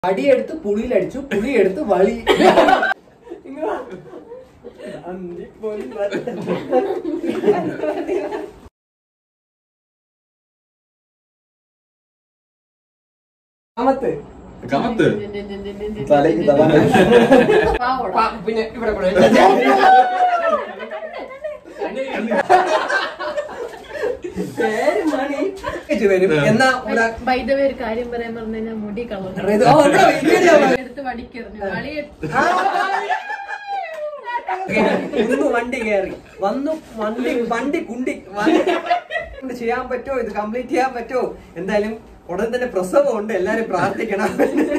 അടിയെടുത്ത് പുളിയിലടിച്ചു പുളിയെടുത്ത് വളി ഇങ്ങ് വാ. അന്തിപ്പൊൻ വട്ടം. അമത്ത് കമത്ത് തലയ്ക്ക് തല ആ, പിന്നെ ഇവിടെ കൂടെ പേര് മണി ഇത് വരും എന്നാ ഇവിടെ വൈദവേ ഒരു കാര്യം പറയാൻ പറഞ്ഞു കഴിഞ്ഞാൽ മുടി കളർ ഇത് ഓ, ഇവിടെ വീഡിയോ ആണ്. എടുത്ത് വടിക്കെറിഞ്ഞു വളി ആ. ഒന്ന് വണ്ടി കയറി വന്നു വണ്ടി വണ്ടി കുണ്ടി വണ്ടി കൊണ്ട് ചെയ്യാൻ പറ്റുമോ ഇത് കംപ്ലീറ്റ് ചെയ്യാൻ പറ്റുമോ എന്തായാലും ഉടൻ തന്നെ പ്രസവം ഉണ്ട് എല്ലാരും പ്രാർത്ഥിക്കണം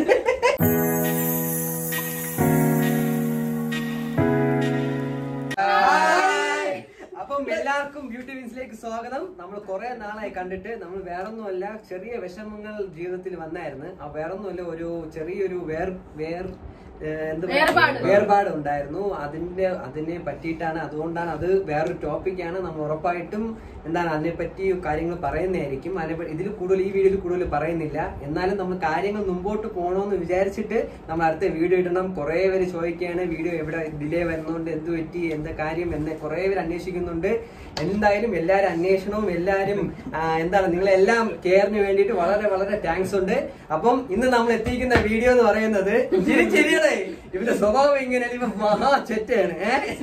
ഹായ്. അപ്പം എല്ലാവർക്കും ബ്യൂട്ടി വിൻസിലേക്ക് സ്വാഗതം നമ്മൾ കുറെ നാളായി കണ്ടിട്ട് നമ്മൾ വേറൊന്നുമല്ല ചെറിയ വിഷമങ്ങൾ ജീവിതത്തിൽ വന്നായിരുന്നു ആ വേറൊന്നുമല്ല ഒരു ചെറിയൊരു വേർ വേർ ഏഹ്, എന്ത് പറയാ? വേർപാട്. വേർപാട് ഉണ്ടായിരുന്നു അതിന്റെ അതിനെ പറ്റിയിട്ടാണ് അതുകൊണ്ടാണ് അത് വേറൊരു ടോപ്പിക്കാണ് നമ്മൾ ഉറപ്പായിട്ടും എന്താണ് അതിനെപ്പറ്റി കാര്യങ്ങൾ പറയുന്നതായിരിക്കും അതിനെ ഇതിൽ കൂടുതൽ ഈ വീഡിയോയിൽ കൂടുതൽ പറയുന്നില്ല എന്നാലും നമ്മൾ കാര്യങ്ങൾ മുമ്പോട്ട് പോകണമെന്ന് വിചാരിച്ചിട്ട് നമ്മൾ അടുത്ത വീഡിയോ ഇടണം കുറേ പേര് ചോദിക്കുകയാണ് വീഡിയോ എവിടെ ഡിലേ വരുന്നതുകൊണ്ട് എന്ത് പറ്റി എന്താ കാര്യം എന്ന് കുറേ പേര് അന്വേഷിക്കുന്നുണ്ട് എന്തായാലും എല്ലാവരും അന്വേഷണവും എല്ലാവരും ആ, എന്താണ് നിങ്ങളെല്ലാം കെയറിന് വേണ്ടിയിട്ട് വളരെ വളരെ താങ്ക്സ് ഉണ്ട് അപ്പം ഇന്ന് നമ്മൾ എത്തിക്കുന്ന വീഡിയോ എന്ന് പറയുന്നത് ചിരി ചിരിയടേ ഇവന്റെ സ്വഭാവം ഇങ്ങനെ ഇവ മഹാ ചെറ്റാണ് ഏഹ്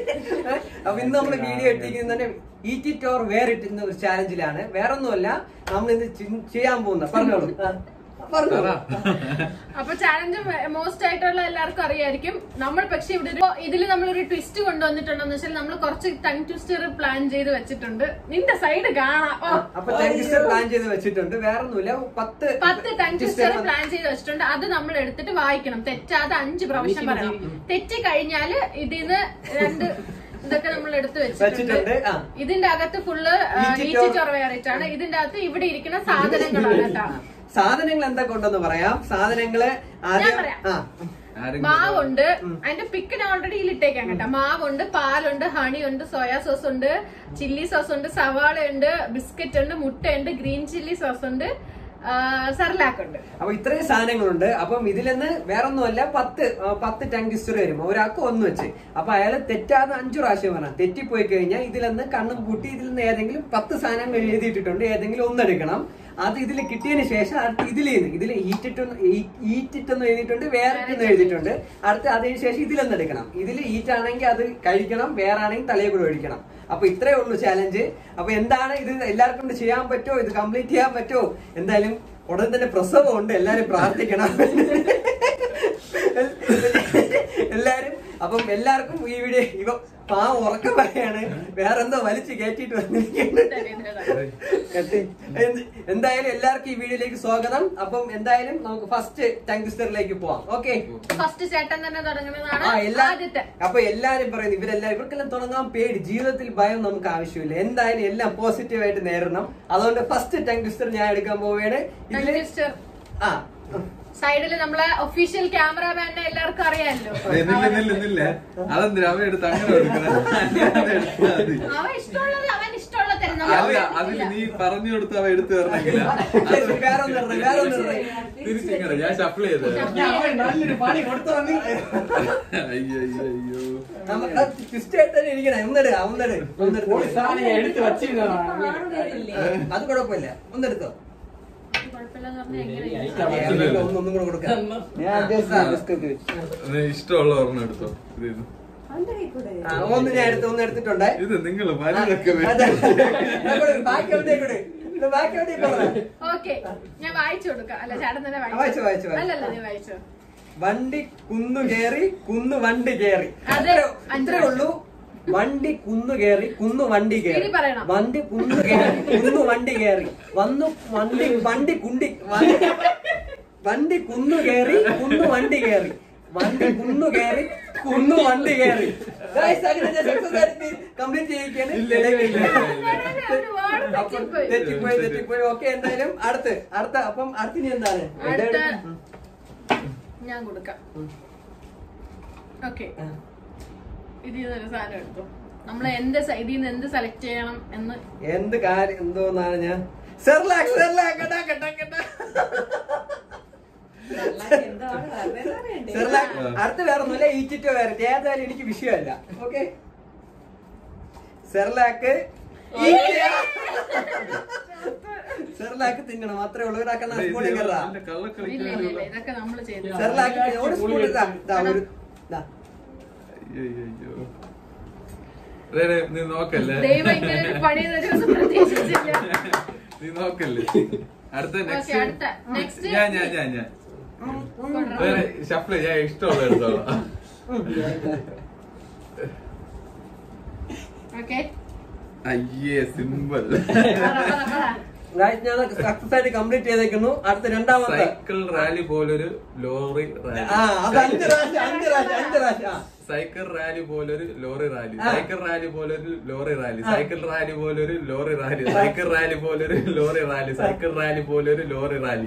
അപ്പൊ ഇന്ന് നമ്മൾ വീഡിയോ എത്തിക്കുന്നത് eat it or wear it എന്ന ഒരു ചാലഞ്ചിലാണ് വേറെ ഒന്നുമല്ല നമ്മൾ ഇന്ന് ചി- ചെയ്യാൻ പോകുന്ന പറഞ്ഞോളൂ ആ, പറഞ്ഞോളൂ അപ്പൊ ചാലഞ്ച് മോസ്റ്റ് ആയിട്ടുള്ള എല്ലാവർക്കും അറിയായിരിക്കും നമ്മൾ പക്ഷെ ഇവിടെ ഒരു ഇതിൽ നമ്മളൊരു ട്വിസ്റ്റ് കൊണ്ടുവന്നിട്ടുണ്ടെന്ന് വെച്ചാൽ നമ്മൾ കുറച്ച് ടങ് ട്വിസ്റ്റർ പ്ലാൻ ചെയ്ത് വെച്ചിട്ടുണ്ട് നിന്റെ സൈഡ് കാണാം ഓ, അപ്പൊ ടെക്സ്റ്റർ പ്ലാൻ ചെയ്ത് വെച്ചിട്ടുണ്ട് വേറെ ഒന്നുമില്ല പത്ത് പത്ത് ടങ് ട്വിസ്റ്റർ പ്ലാൻ ചെയ്ത് വെച്ചിട്ടുണ്ട് അത് നമ്മൾ എടുത്തിട്ട് വായിക്കണം തെറ്റാതെ അഞ്ച് പ്രാവശ്യം പറയണം തെറ്റി കഴിഞ്ഞാല് ഇതിന്ന് രണ്ട് ഇതൊക്കെ നമ്മൾ എടുത്ത് വെച്ചിട്ടുണ്ട്, വെച്ചിട്ടുണ്ട് ആ. ഇതിന്റെ അകത്ത് ഫുള്ള് Eat it ഈച്ചി or- ചൊറവേറിട്ടാണ് ഇതിന്റെ അകത്ത് ഇവിടെ ഇരിക്കുന്ന സാധനങ്ങളാണ് കേട്ടോ സാധനങ്ങൾ എന്തൊക്കെ ഉണ്ടെന്ന് പറയാം സാധനങ്ങള് ആദ്യം പറയാം. ആ ആരെങ്കിലും മാവുണ്ട് അതിന്റെ പിക്ക് ഞാൻ ഓൾറെഡി ഇട്ടേക്കാം കേട്ടോ മാവുണ്ട് പാലുണ്ട് ഹണി ഉണ്ട് സോയാ സോസ് ഉണ്ട് ചില്ലി സോസ് ഉണ്ട് സവാള ഉണ്ട് ബിസ്ക്കറ്റ് ഉണ്ട് മുട്ടയുണ്ട് ഗ്രീൻ ചില്ലി സോസ് ഉണ്ട് സർലാക്ക് ഉണ്ട് അപ്പൊ ഇത്രയും സാധനങ്ങളുണ്ട് അപ്പം ഇതിൽ നിന്ന് വേറൊന്നുമല്ല പത്ത് ആ, പത്ത് ടങ് ടിസ്റ്റർ വരും ഒരാൾക്ക് ഒന്ന് വെച്ച് അപ്പൊ അയാൾ തെറ്റാതെ അഞ്ചു പ്രാവശ്യം പറഞ്ഞ തെറ്റിപ്പോയി കഴിഞ്ഞാൽ ഇതിൽ നിന്ന് കണ്ണും പൂട്ടി ഇതിൽ നിന്ന് ഏതെങ്കിലും പത്ത് സാധനങ്ങൾ എഴുതിയിട്ടിട്ടുണ്ട് ഏതെങ്കിലും ഒന്നെടുക്കണം അത് ഇതിൽ കിട്ടിയതിന് ശേഷം അടുത്ത് ഇതിൽ നിന്ന് ഇതിൽ ഈറ്റിട്ട് ഈറ്റിട്ടെന്ന് എഴുതിയിട്ടുണ്ട് വേറിട്ടെന്ന് എഴുതിയിട്ടുണ്ട് അടുത്ത് അതിന് ശേഷം ഇതിലൊന്ന് എടുക്കണം ഇതിൽ ഈറ്റാണെങ്കിൽ അത് കഴിക്കണം വേറാണെങ്കിൽ തലയെ കൂടെ ഒഴിക്കണം അപ്പൊ ഇത്രേ ഉള്ളൂ ചാലഞ്ച് അപ്പൊ എന്താണ് ഇത് എല്ലാവർക്കും കൊണ്ട് ചെയ്യാൻ പറ്റുമോ ഇത് കംപ്ലീറ്റ് ചെയ്യാൻ പറ്റുമോ എന്തായാലും ഉടൻ തന്നെ പ്രസവം ഉണ്ട് എല്ലാരും പ്രാർത്ഥിക്കണം എല്ലാരും അപ്പം എല്ലാവർക്കും ഈ വീഡിയോ ഇവ പാ ഉറക്കം പറയാണ് വേറെന്തോ വലിച്ചു കയറ്റിട്ട് വന്നിരിക്കുന്നുണ്ട് എന്ത്- എന്തായാലും എല്ലാവർക്കും ഈ വീഡിയോയിലേക്ക് സ്വാഗതം അപ്പം എന്തായാലും നമുക്ക് ഫസ്റ്റ് ടങ്സ്റ്ററിലേക്ക് പോവാം ഓക്കെ ഫസ്റ്റ് ചേട്ടൻ തന്നെ തുടങ്ങുന്നതാണ് ആ എല്ലാ ആദ്യത്തെ അപ്പൊ എല്ലാരും പറയുന്നു ഇവരെല്ലാം ഇവർക്കെല്ലാം തുടങ്ങാൻ പേടി ജീവിതത്തിൽ ഭയം നമുക്ക് ആവശ്യമില്ല എന്തായാലും എല്ലാം പോസിറ്റീവ് ആയിട്ട് നേരിടണം അതുകൊണ്ട് ഫസ്റ്റ് ടങ് ട്വിസ്റ്റർ ഞാൻ എടുക്കാൻ പോവുകയാണ് ഇതില് Twister. ആ സൈഡില് നമ്മളെ ഒഫീഷ്യൽ ക്യാമറാമാനെ എല്ലാവർക്കും അറിയാമല്ലോ ഏയ് നില്ല് നില്ല് നില്ല് അതെന്തിനാ അവൻ എടുത്ത് അങ്ങനെ എടുക്കണം അവൻ ഇഷ്ടമുള്ളത് അവൻ ഇഷ്ടമുള്ള തരുന്ന അല്ല അതില് നീ പറഞ്ഞു കൊടുത്ത് അവ എടുത്തു തരണമെങ്കില വേറെ ഒന്ന് ഇടണം, വേറെ ഒന്ന് ഇടണം. തിരിച്ചിങ്ങനെ ഞാൻ ഷഫിൾ ചെയ്ത് നല്ലൊരു പണി കൊടുത്തു വന്നി അയ്യോ അയ്യോ അയ്യോ നമുക്ക് ട്വിസ്റ്റ് ആയിട്ട് തന്നെ ഇരിക്കണം ഒന്നെടുക്ക ഒന്നെടുക്ക ഒന്നെടുത്ത് അത് കുഴപ്പമില്ല ഒന്നെടുത്തോ കുഴപ്പമില്ലെന്ന് പറഞ്ഞാൽ എങ്ങനെ ഏതെങ്കിലും ഒന്ന് ഒന്നും കൂടെ കൊടുക്കാം ഞാൻ ഉദ്ദേശിച്ച ബിസ്ക്കറ്റ് വെച്ചു നീ ഇഷ്ടമുള്ള ഒരെണ്ണം എടുത്തോ ഇത് ഇത്. ആ, ഒന്ന് ഞാൻ എടുത്ത് ഒന്ന് എടുത്തിട്ടുണ്ടേ ഇത് നിങ്ങള് വലുതൊക്കെ അതെ. വെച്ച് ബാക്കി എവിടേക്ക് ഇട്? ഇത് ബാക്കി എവിടേക്ക് ഇടണം? ഓക്കെ ഞാൻ വായിച്ചു കൊടുക്കാം അല്ല ചേട്ടൻ തന്നെ വായിച്ചോ, വായിച്ചോ, വായിച്ചോ. അല്ലല്ല നീ വായിച്ചോ വണ്ടി കുന്നു കയറി കുന്നു വണ്ടി കയറി അതെ. അത്രേ ഉള്ളൂ വണ്ടി കുന്നു കയറി കുന്നു വണ്ടി കയറി ഇനി പറയണം. വണ്ടി കുന്നു കയറി കുന്നു വണ്ടി കയറി വന്നു വണ്ടി വണ്ടി കുണ്ടി വണ്ടി വണ്ടി കുന്നു കയറി കുന്നു വണ്ടി കയറി വണ്ടി കുന്നു കയറി കുന്നു വണ്ടി കയറി കംപ്ലീറ്റ് ചെയ്യിക്കാണ് ഒരുപാട് അപ്പൊ തെറ്റിപ്പോയി. തെറ്റിപ്പോയി തെറ്റിപ്പോയി ഓക്കെ എന്തായാലും അടുത്ത് അടുത്ത അപ്പം അടുത്തിന് എന്താണ് അടുത്ത ഞാൻ കൊടുക്കാം ഓക്കെ ഇതിൽ നിന്നൊരു സാധനം എടുത്തു നമ്മൾ എന്ത് സ- ഇതിൽ നിന്ന് എന്ത് സെലക്ട് ചെയ്യണം എന്ന് എന്ത് കാര്യം എന്തോന്നാണ് ഞാൻ സെർലാക്ക് സെർലാക്ക് കട്ടാ കട്ടാ കട്ടാ സെർലാക്ക് അടുത്ത വേറെ ഒന്നുമില്ല ഈറ്റിറ്റോ വേറെ ഏതായാലും എനിക്ക് വിഷയമല്ല ഓക്കെ സെർലാക്ക് ഈറ്റ. സെർലാക്ക് തിന്നണം അത്രേ ഉള്ളൂ ഒരാക്കണ സ്പൂണിൽ കയറാ ഇല്ല ഇല്ല ഇല്ല ഇതൊക്കെ നമ്മള് ചെയ്തു സെർലാക്ക് ഒരു സ്പൂൺ ഇതാ ഇതാ ഒരു ഇതാ നീ നോക്കല്ലേ ദൈവം ഇങ്ങനെ ഒരു പണി തരുമെന്ന് പ്രതീക്ഷിച്ചില്ല നീ നോക്കല്ലേ അടുത്ത ഓക്കെ അടുത്ത നെക്സ്റ്റ് നെക്സ്റ്റ് ഞാൻ ഞാൻ ഞാൻ ഞാൻ ഷഫ്ല് ഞാൻ ഇഷ്ടമുള്ള എടുത്തോളാം ഓക്കെ അയ്യേ സിമ്പിൾ Guys, ഞാൻ സക്സസ് ആയിട്ട് കംപ്ലീറ്റ് ചെയ്തേക്കുന്നു അടുത്ത രണ്ടാമത്തെ സൈക്കിൾ റാലി പോലൊരു ലോറി റാലി ആ അത് അഞ്ച് പ്രാവശ്യം അഞ്ച് പ്രാവശ്യം അഞ്ച് പ്രാവശ്യം ആ. സൈക്കിൾ റാലി പോലൊരു ലോറി റാലി ആ. സൈക്കിൾ റാലി പോലൊരു ലോറി റാലി ആ. സൈക്കിൾ റാലി പോലൊരു ലോറി റാലി സൈക്കിൾ റാലി പോലൊരു ലോറി റാലി സൈക്കിൾ റാലി പോലൊരു ലോറി റാലി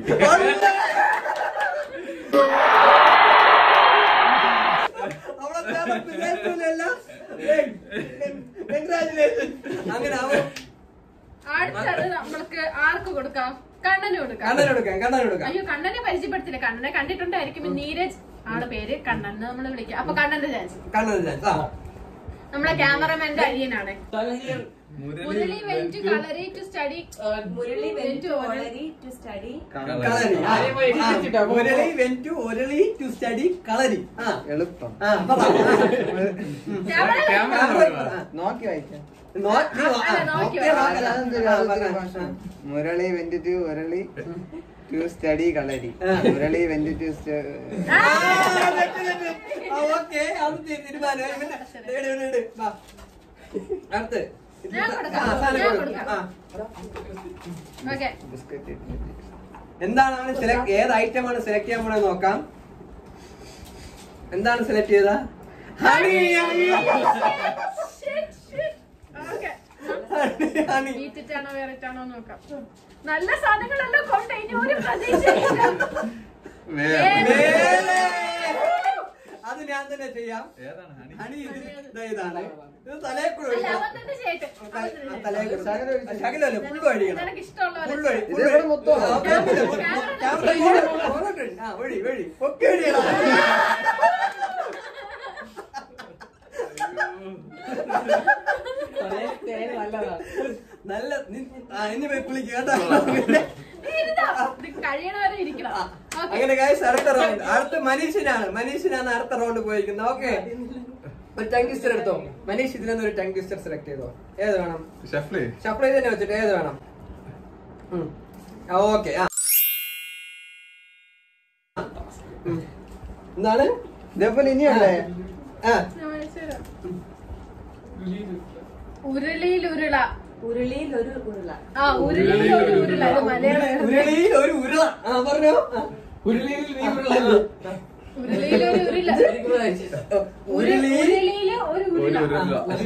അവിടെ വേറെ പിള്ളേർക്കൊന്നുമില്ല. ഏയ്, congratulations. അങ്ങനെ അവൻ അടുത്തത് നമ്മൾക്ക് ആർക്ക് കൊടുക്കാം കണ്ണന് കൊടുക്കാം കണ്ണൻ എടുക്കാം കണ്ണൻ എടുക്കാം അയ്യോ കണ്ണനെ പരിചയപ്പെടുത്തില്ല കണ്ണനെ കണ്ടിട്ടുണ്ടായിരിക്കും നീരജ് ആണ് പേര് കണ്ണൻ നമ്മൾ വിളിക്കാം അപ്പൊ കണ്ണന്റെ ചാൻസ് കണ്ണൻ ചാൻസ് ആ നമ്മളെ ക്യാമറമാന്റെ അരിയനാണ് Murali went to Kalari to study Murali went to Olari to study. Kalari ആ, ആ, Murali went to ഒരളി to study Kalari ആ എളുപ്പം ആ പറ ക്യാമറ ക്യാമറ ആ. നോക്കി വായിക്കാം നോ- നീ വാ. അല്ല, ആ, നോക്കി നോക്കിയാ വാ. നോക്കല. അതെന്തൊരു ആ, അതൊരു പറഞ്ഞോ. ഭാഷ. Murali went to Murali to study Kalari ആ. മുരളി വെന്റ് ടു ആ, തെറ്റ്, തെറ്റ്. ആ, okay. അത് തി- തീരുമാനം. ഇവന്റെ- ഇട്, ഇട്, ഇട്, ഇട്. വാ. അടുത്ത്. ഞാൻ കൊടുക്കാം. ആ, സാധനം ഞാൻ കൊടുക്കാം. കൊടുക്കാം. ആ. ഓക്കെ ബിസ്ക്കറ്റ് എന്താണ് അവന് സെലക്ട് ഏത് ഐറ്റം ആണ് സെലക്ട് ചെയ്യാൻ പോണെന്ന് നോക്കാം എന്താണ് സെലക്ട് ചെയ്ത ഹണി ഓക്കെ ഹണി ഈറ്റിട്ടാണോ വേറിട്ടാണോ നോക്കാം നല്ല സാധനങ്ങളെല്ലാം കൊണ്ട് ഇനി ഒരു പ്രതീക്ഷയില്ല മേലെ. അത് ഞാൻ തന്നെ ചെയ്യാം ഏതാണ് ഹണി ഹണി ഇത് ദേ ഇതാണ് ഇത് തലേ കൂടെ അല്ല ഒഴിക്കണം. അവൻ തന്നെ ചെയ്യട്ടെ അവൻ തന്നെ ആ, ചെയ്യട്ടെ. തലേ കൂടെ. ശകലം ഒഴിച്ച്. ശകലമല്ല ഫുള്ള് ഒഴിക്കണം നിനക്ക് ഇഷ്ടമുള്ള ഫുള്ള് ഒഴി, ഇത് ഫുള്ള് ഇവിടെ ഒഴി. മൊത്തമാണോ? ആ, ക്യാമറ, ക്യാമറ ഇങ്ങോട്ട് അങ്ങോട്ട് ഒഴി. ആ, ഒഴി, ഒഴി. ഒക്കെ ഒഴിയടാ. നല്ല നി- ആ, ഇനി പോയി കുളിക്കുക കേട്ടോ ഇരുന്നോ? ഇത് കഴിയണവരെ ഇരിക്കണം ഓക്കെ അങ്ങനെ guys, അടുത്ത റൗണ്ട് അടുത്ത മനീഷിനാണ് മനീഷിനാണ് അടുത്ത റൗണ്ട് പോയിരിക്കുന്നത് ഓക്കെ ഒരു ടങ് ട്വിസ്റ്റർ എടുത്തോ മനീഷ് ഇതിൽ നിന്ന് ഒരു ടങ് ട്വിസ്റ്റർ സെലക്ട് ചെയ്തോ ഏത് വേണം ഷഫ്ല് സപ്ലൈ തന്നെ വെച്ചിട്ട് ഏത് വേണം ഓക്കെ ആ ഉം. എന്താണ് ഇതേപോലെ ഇനിയുണ്ടേ ആ ഉരുളിയിൽ ഉരുള ഉരുളിയിൽ ഒരു ഉരുള ആ ഉരുളിയിൽ ഒരു ഉരുള ഇത് മലയാളം ഉരുളിയിൽ ഒരു ഉരുള ആ പറഞ്ഞോ ആ. ഉരുളിയിൽ നീ ഉരുള ഉരുളിയിൽ ഒരു ഉരുള ഉരുളിയിൽ ഉരുളിയിൽ ഒരു ഒരു ഉരുള ഉരുള. ആ,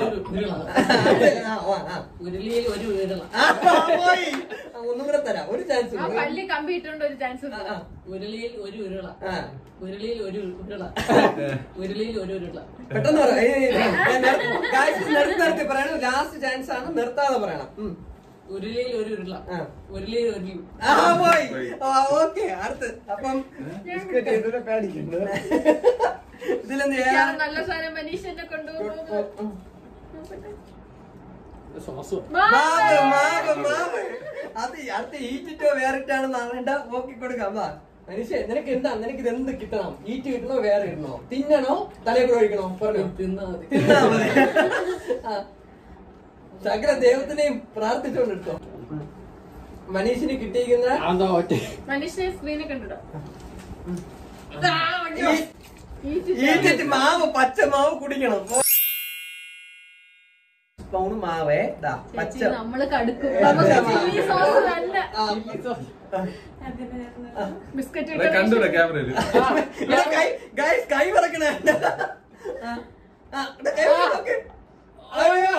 ആ, ആ. ഉരുളിയിൽ ഒരു ഉരുള ആ, പോയി. ആ, ഒന്നും കൂടെ തരാം ഒരു ചാൻസ് ആ പള്ളി കമ്പിയിട്ടുകൊണ്ട് ഒരു ചാൻസ് ഉരുളിയിൽ ഒരു ഉരുള ആ ഉരുളിയിൽ ഒരു ഉരുള ഉരുളിയിൽ ഒരു ഉരുള പെട്ടെന്ന് പറ. ഏയ് ഏയ് ഏയ്. ഞാൻ നിർത്തി- guys, നിർത്തി നിർത്തി പറയണം ലാസ്റ്റ് ചാൻസ് ആണ് നിർത്താതെ പറയണം ഉം. ഉരുളിയിൽ ഒരു ഉരുള ആ. ഉരുളിയിൽ ഒരു ആ പോയി ആ ഓക്കെ അടുത്ത് അപ്പം ബിസ്ക്കറ്റ് ഇതിലെ പേടിക്കണ്ട ഇതിലെന്ത് ഞാൻ ചെയ്യാം നല്ല സാധനം മനീഷനെ കൊണ്ടുപോകുന്നു മാവ് മാവ് മാവ് അത് അടുത്ത ഈറ്റിറ്റോ വേറിട്ടാണെന്ന് അറിയണ്ട നോക്കി കൊടുക്കാം വാ മനുഷ്യ നിനക്ക് എന്താ നിനക്ക് ഇത് എന്ത് കിട്ടണം ഈറ്റ് കിട്ടണോ വേറെ ഇടണോ തിന്നണോ തലയിൽ കൂടെ ഒഴിക്കണോ പറഞ്ഞോ തിന്നാ മതി തിന്നാ മതി ആ. സകല ദൈവത്തിനെയും പ്രാർത്ഥിച്ചുകൊണ്ടെടുത്തോ മനീഷിന് കിട്ടിയിരിക്കുന്ന മനീഷിനെ സ്ക്രീനിൽ കണ്ടിടോ ഈ- ഈറ്റിട്ട് മാവ് പച്ച മാവ് കുടിക്കണം സ്പൂണ് മാവേ ദാ പച്ച ചേച്ചി നമ്മള് കടുക്കും നമുക്ക് ചില്ലി സോസ് നല്ല ആ. ബിസ്ക്കറ്റ് അതെ കണ്ടൂടെ ക്യാമറയില് ഇവിടെ കൈ ഗൈസ് കൈ പറക്കണേ ആ. ആ, ഇവിടെ കൈ നോക്ക്. അയ്യോ.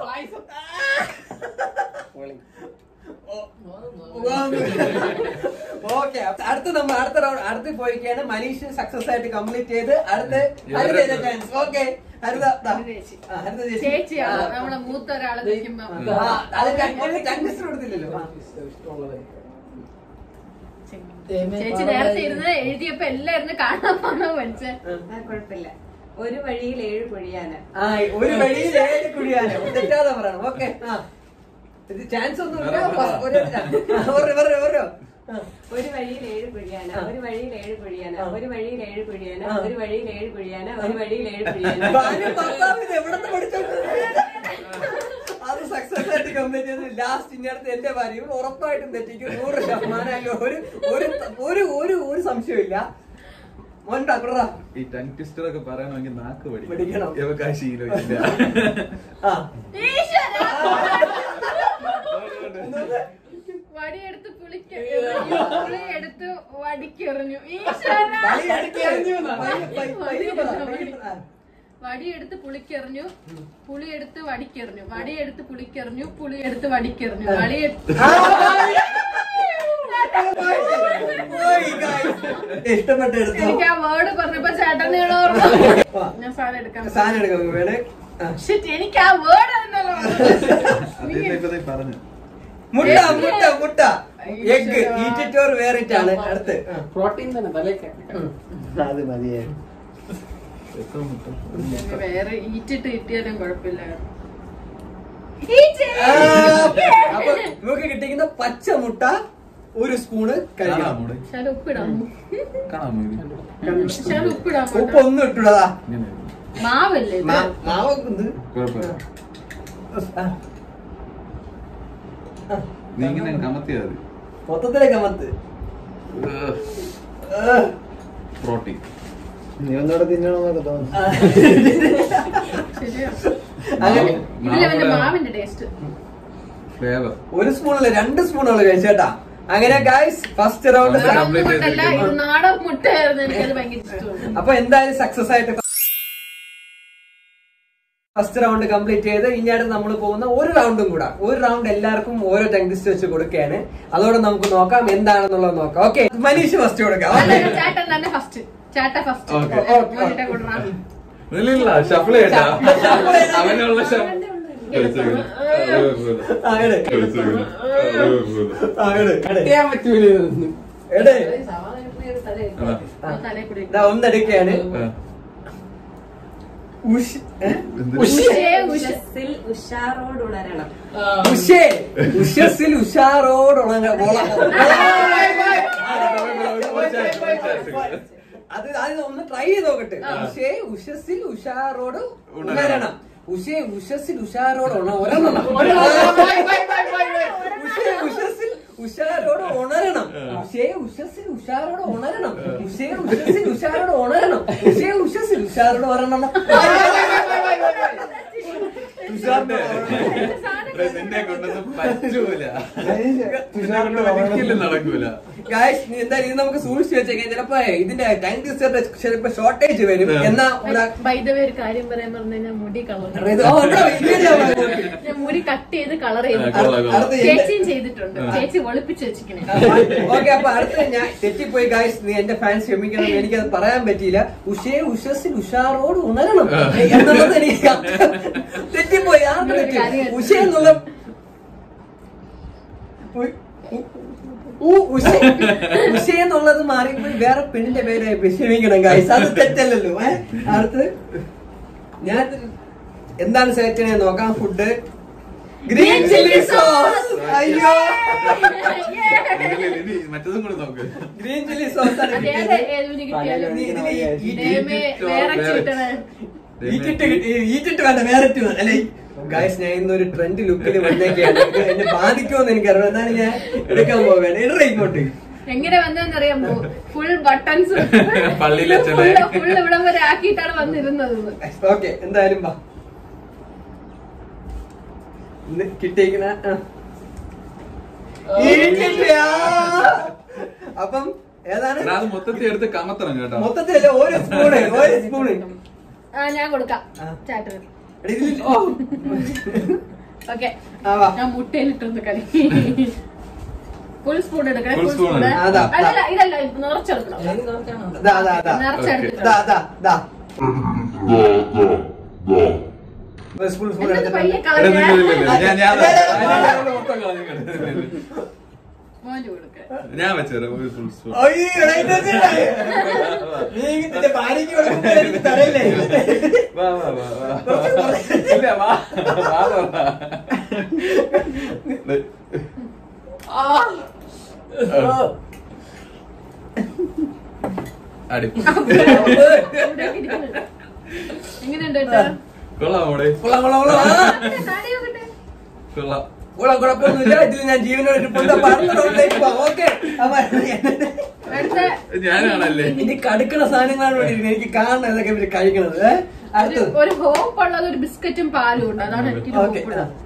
ഓക്കെ അടുത്ത നമ്മൾ അടുത്ത റൗണ്ട് അടുത്ത് പോയിക്കാണ് മനീഷ് സക്സസ് ആയിട്ട് കംപ്ലീറ്റ് ചെയ്ത് അടുത്ത് ഹരിത ചാൻസ് ഓക്കെ ഹരിത ദാ. ചേച്ചി. ആ, ഹരിത ചേച്ചി ചേച്ചിയാണ് ആ. നമ്മളെ മൂത്ത ഒരാള് നിൽക്കുമ്പോ ആ, അത് കണ്ടിട്ട് കണ്ടിട്ട് കൊടുത്തില്ലല്ലോ ആ. ചേച്ചി നേരത്തെ ഇരുന്ന് എഴുതിയപ്പോ എല്ലാം ഇരുന്ന് കാണാൻ പോണോ പഠിച്ചേ ആ, കുഴപ്പമില്ല ഒരു വഴിയിൽ ഏഴ് പൊഴിയാന് ആ ഒരു വഴിയിൽ ഏഴ് കുഴിയാണ് തെറ്റാതെ പറയണം ഓക്കെ ആ ഇത് ചാൻസ് ഒന്നും ഇല്ല ഒരു ഒരു ഒരു ഒരു വഴിയിൽ ഏഴ് കുഴിയാന ഒരു വഴിയിൽ ഏഴ് കുഴിയാന ഒരു വഴിയിൽ ഏഴ് കുഴിയാന ഒരു വഴിയിൽ ഏഴ് കുഴിയാന ഒരു വഴിയിൽ ഏഴ് കുഴിയാന ഭാര്യ ഭർത്താവ് ഇത് എവിടുന്ന് പഠിച്ചോ അത് സക്സസ് ആയിട്ട് കംപ്ലീറ്റ് ചെയ്ത് ലാസ്റ്റ് ഇങ്ങനത്തെ എന്റെ ഭാര്യ ഇവർ ഉറപ്പായിട്ടും തെറ്റിക്കും നൂറ് ശതമാനം അതിൽ ഒരു ഒരു ഒരു ഒരു ഒരു സംശയമില്ല മോണ്ടാ കുടറാ ഈ ടൺ ട്വിസ്റ്റർ ഒക്കെ പറയണമെങ്കിൽ നാക്ക് പഠിക്കണം. പഠിക്കണം ഇവക്ക് ആ ശീലമില്ല ആ ഈശ്വരാ! വടിയെടുത്ത് പുളിക്കെറിഞ്ഞു പുളിയെടുത്ത് വടിക്കെറിഞ്ഞു ഈശ്വരാ! വലി എടുക്കുകയായിരുന്നു എന്ന്. പയ്യെ, പയ്യെ, പയ്യെ പറ, പയ്യെ പറ. വടിയെടുത്ത് പുളിക്കെറിഞ്ഞു പുളിയെടുത്ത് വടിക്കെറിഞ്ഞു വടിയെടുത്ത് പുളിക്കെറിഞ്ഞു പുളിയെടുത്ത് വടിക്കെറിഞ്ഞു വടിയെടുത്ത് പോയി, guys. ഇഷ്ടപ്പെട്ട എടുത്തോ എനിക്ക് ആ വേർഡ് പറഞ്ഞപ്പോ ചേട്ടനെ ഞാൻ സാധനം എടുക്കാൻ സാധനം എടുക്കാൻ വേണേ ആ. Shit, എനിക്ക് ആ വേർഡ് എന്നല്ലോ അതേ ഇപ്പൊ ദേ പറഞ്ഞു മുട്ട മുട്ട മുട്ട എഗ് ഈറ്റിറ്റോർ വേറിട്ടാണ് അടുത്ത് ആ. പ്രോട്ടീൻ തന്നെ തലേക്ക് അത് മതിയെ എത്ര മുട്ട വേറെ ഈറ്റിട്ട് കിട്ടിയാലും കുഴപ്പമില്ല ആ, അപ്പൊ നമുക്ക് കിട്ടിക്കുന്ന പച്ച മുട്ട ഒരു സ്പൂണ് കാണാമോ കഴിക്കണം ഇവിടെ? ശാല ഉപ്പിടാം കാണാമോ ഇത്? ശാല ഉപ്പിടാൻ ഉപ്പ് ഒന്നും ഇട്ടുള്ളതാ ഇങ്ങനെ മാവല്ലേ ഇത്? മാവൊക്കെ കുഴപ്പമില്ല നീ ഇങ്ങനെ കമത്തിയാ മതി മൊത്തത്തിലേക്ക് അമത്ത് പ്രോട്ടീൻ നീ ഒന്നുകൂടെ തിന്നണമെന്നൊക്കെ തോന്നുന്നു ശരിയാ അങ്ങനെ ഇതിലെ വല്ല മാവിന്റെ ടേസ്റ്റ് ഫ്ലേവർ ഒരു സ്പൂണല്ല രണ്ട് സ്പൂണുള്ള കഴിച്ചേട്ടാ അങ്ങനെ ഗായ്സ് ഫസ്റ്റ് റൗണ്ട് അത് complete മുട്ടല്ല ഇത് നാടൻ മുട്ടയായിരുന്നു എനിക്കത് ഭയങ്കര ഇഷ്ടമാണ് അപ്പൊ എന്തായാലും സക്സസ് ആയിട്ട് ഫസ്റ്റ് റൗണ്ട് കംപ്ലീറ്റ് ചെയ്ത് ഇനി അടുത്ത് നമ്മൾ പോകുന്ന ഒരു റൗണ്ടും കൂടെ ഒരു റൗണ്ട് എല്ലാവർക്കും ഓരോ ടെങ്കിസ്റ്റ് വെച്ച് കൊടുക്കുകയാണ് അതോടെ നമുക്ക് നോക്കാം എന്താണെന്നുള്ളത് നോക്കാം ഓക്കെ മനീഷ് ഫസ്റ്റ് കൊടുക്കാം അല്ല, Okay. ചേട്ടൻ തന്നെ ഫസ്റ്റ് ചേട്ട ഫസ്റ്റ് Okay. കൊടുക്കണം ഇല്ല ഷഫിൾ ചെയ്യട്ടാ അവനുള്ള ഷഫിൾ ആ, എട്. ആ, എട്, എട്. ചെയ്യാൻ പറ്റൂല ഇതൊന്നും. എട്. ആ, തലയിൽ കൂടി ഇതാ ഒന്നെടുക്കുകയാണ് ഉഷ് ഏ? ഉഷേ, ഉഷ. ഉഷസ്സിൽ ഉഷാറോട് ഉണരണം ഉഷേ ഉഷസ്സിൽ ഉഷാറോട് ഉണങ്ങ ഉള- അത് അത് ഒന്ന് ട്രൈ ചെയ്ത് നോക്കട്ടെ ഉഷേ ഉഷസ്സിൽ ഉഷാറോട് ഉണരണം ഉഷേ ഉഷസ്സിൽ ഉഷാറോട് ഉണ ഉണരണം ഉഷേ ഉഷസ്സിൽ ഉഷാരോട് ഉണരണം ഉഷേ ഉഷസ്സിൽ ഉഷാരോട് ഉണരണം ഉഷേ ഉഷസ്സിൽ ഉഷാരോട് ഉണരണം ഉഷേ ഉഷസ്സിൽ ഉഷാരോട് ഉണരണം നിന്നെ കൊണ്ടൊന്നും പറ്റൂല നിന്നെ കൊണ്ട് ഒരിക്കലും നടക്കൂല ഗായ്സ് നീ എന്തായാലും ഇത് നമുക്ക് സൂക്ഷിച്ചു വെച്ചേക്കാം ചിലപ്പോ ഇതിന്റെ ടൈം ടീച്ചറിന്റെ ചിലപ്പോ ഷോർട്ടേജ് വരും എന്നാ una- വൈദ്യവേ ഒരു കാര്യം പറയാൻ പറഞ്ഞു ഞാൻ മുടി കളർ ഇത് ഓ, ഇവിടെ ഇങ്ങനെയാ പറയുന്നത്. ഞാൻ മുടി കട്ട് ചെയ്ത് കളർ ആ, ചെയ്തു കൊള്ളാം, കൊള്ളാം. അടുത്ത എന്റെ- ചേച്ചിയും ചെയ്തിട്ടുണ്ട് ചേച്ചി ഒളിപ്പിച്ച് വെച്ചിക്കണേ ഓക്കെ അപ്പൊ അടുത്ത ഞാൻ തെറ്റിപ്പോയി ഗായ്സ് നീ എന്റെ ഫാൻസ് ക്ഷമിക്കണം എനിക്കത് പറയാൻ പറ്റിയില്ല ഉഷേ ഉഷസ്സിൽ ഉഷാറോട് ഉണരണം എന്നുള്ളത് എനിക്ക് തെറ്റിപ്പോയി ആർക്ക് തെറ്റി ഉഷ എന്നുള്ള ഉ- ഉ- ഉ- ഉഷ ഉഷ എന്നുള്ളത് മാറിയപ്പോൾ വേറെ പെണ്ണിന്റെ പേരായി പോയി. ക്ഷമിക്കണം ഗായ്സ് അത് തെറ്റല്ലല്ലോ ഏ അടുത്ത് ഞാൻ എന്താണ് സെലക്ട് ചെയ്യണേ നോക്കാം ഫുഡ് ഗ്രീൻ ചില്ലി സോസ് അയ്യോ ഇതില് ഇനി മറ്റതും കൂടെ നോക്ക് ഗ്രീൻ ചില്ലി സോസ് ആണ് അതേത് കിട്ടിയത്. ഏതിന് കിട്ടിയാലും നീ ഇതില് ഈ- ഈ- ദൈവമേ, വേറെ ചിട്ടണേ ഈറ്റിട്ട് കിട്ടി- ഈറ്റിട്ട് വേണ്ട വേറെ ഇട്ട് വേണം. അല്ലെ ഗായ്സ് ഞാൻ ഇന്നൊരു ട്രെൻഡ് ലുക്കിൽ വന്നേക്കാണ് ഇത് എന്നെ ബാധിക്കുമെന്ന് എനിക്കറിയാം എന്നാലും ഞാൻ എടുക്കാൻ പോവുകയാണ് ഇടറ ഇങ്ങോട്ട് എങ്ങനെ വന്നതെന്നറിയാമോ ഫുൾ ബട്ടൺസ് പള്ളിയിലെ ചെല. ഫുൾ ഇവിടം വരെ ആക്കിയിട്ടാണ് വന്നിരുന്നത് ഓക്കെ എന്തായാലും വാ ഇന്ന് കിട്ടിയിരിക്കുന്ന ആ. ഈറ്റിട്ട്, ആ. അപ്പം ഏതാണ് എടാ, അത് മൊത്തത്തിൽ എടുത്ത് കമത്തണം കേട്ടോ മൊത്തത്തിലല്ല ഒരു സ്പൂണ് ഒരു സ്പൂണ് ആ ഞാൻ കൊടുക്കാം ആ. ചാറ്റർ എടി, ഇതിൽ- ഓക്കെ ആ, വാ. ഞാൻ മുട്ടയിലിട്ടൊന്ന് കളി ഫുൾ സ്പൂൺ എടുക്കണേ Full ഫുൾ spoon. സ്പൂൺ അതാ, അല്ലല്ല ഇതല്ല ഇത് നിറച്ചെടുക്കണം ദാ, ദാ, ദാ. നിറച്ചെടുക്കണം ദാ, ദാ, ദാ. ഒരു സ്പൂൺ സ്പൂൺ എന്നിട്ട് പയ്യെ എടുത്തിട്ടുണ്ട്. എടാ, കളഞ്ഞാ നില്ല്, നില്ല്, നില്ല്. ഞാൻ ഞാൻ ഇല്ല, ഇല്ല, ഇല്ല. മൊത്തം കളഞ്ഞു കേട്ടോ. മോന് കൊടുക്ക ഞാൻ വെച്ചുതരാം ഒരു ഫുൾ സ്പൂൺ അയ്യോ, എടാ, ഇത് എന്തിനാ? നീ നിന്റെ ഭാര്യയ്ക്ക് കൊടുക്കുന്നത് എനിക്ക് തരല്ലേ വാ വാ വാ വാ ഇല്ല വാ വാ തുറ. ദേ. അടി എങ്ങനെയുണ്ട് കേട്ടോ കൊള്ളാം മോടെ കൊള്ളാം കൊള്ളാം കൊള്ളാം ആ, താടി നോക്കട്ടെ കൊള്ളാം കൊള്ളാം കുഴപ്പമൊന്നുമില്ല ഇതിൽ ഞാൻ ജീവനോട് ഇരിപ്പുണ്ട് പറഞ്ഞോണ്ടേക്ക് പോവാം ഓക്കെ അടുത്ത ഞാനാണല്ലേ ഇനി കടുക്കണ സാധനങ്ങളാണ് ഇവിടെ ഇരിക്കുന്നത് എനിക്ക് കാണണം ഇതൊക്കെ ഇവര് കഴിക്കണത് ഏ? ഒരു- അടുത്തത് ഒരു ഹോപ്പ് ഉള്ളത് ഒരു ബിസ്ക്കറ്റും പാലും ഉണ്ട് അതാണ് എനിക്ക് ഓക്കെ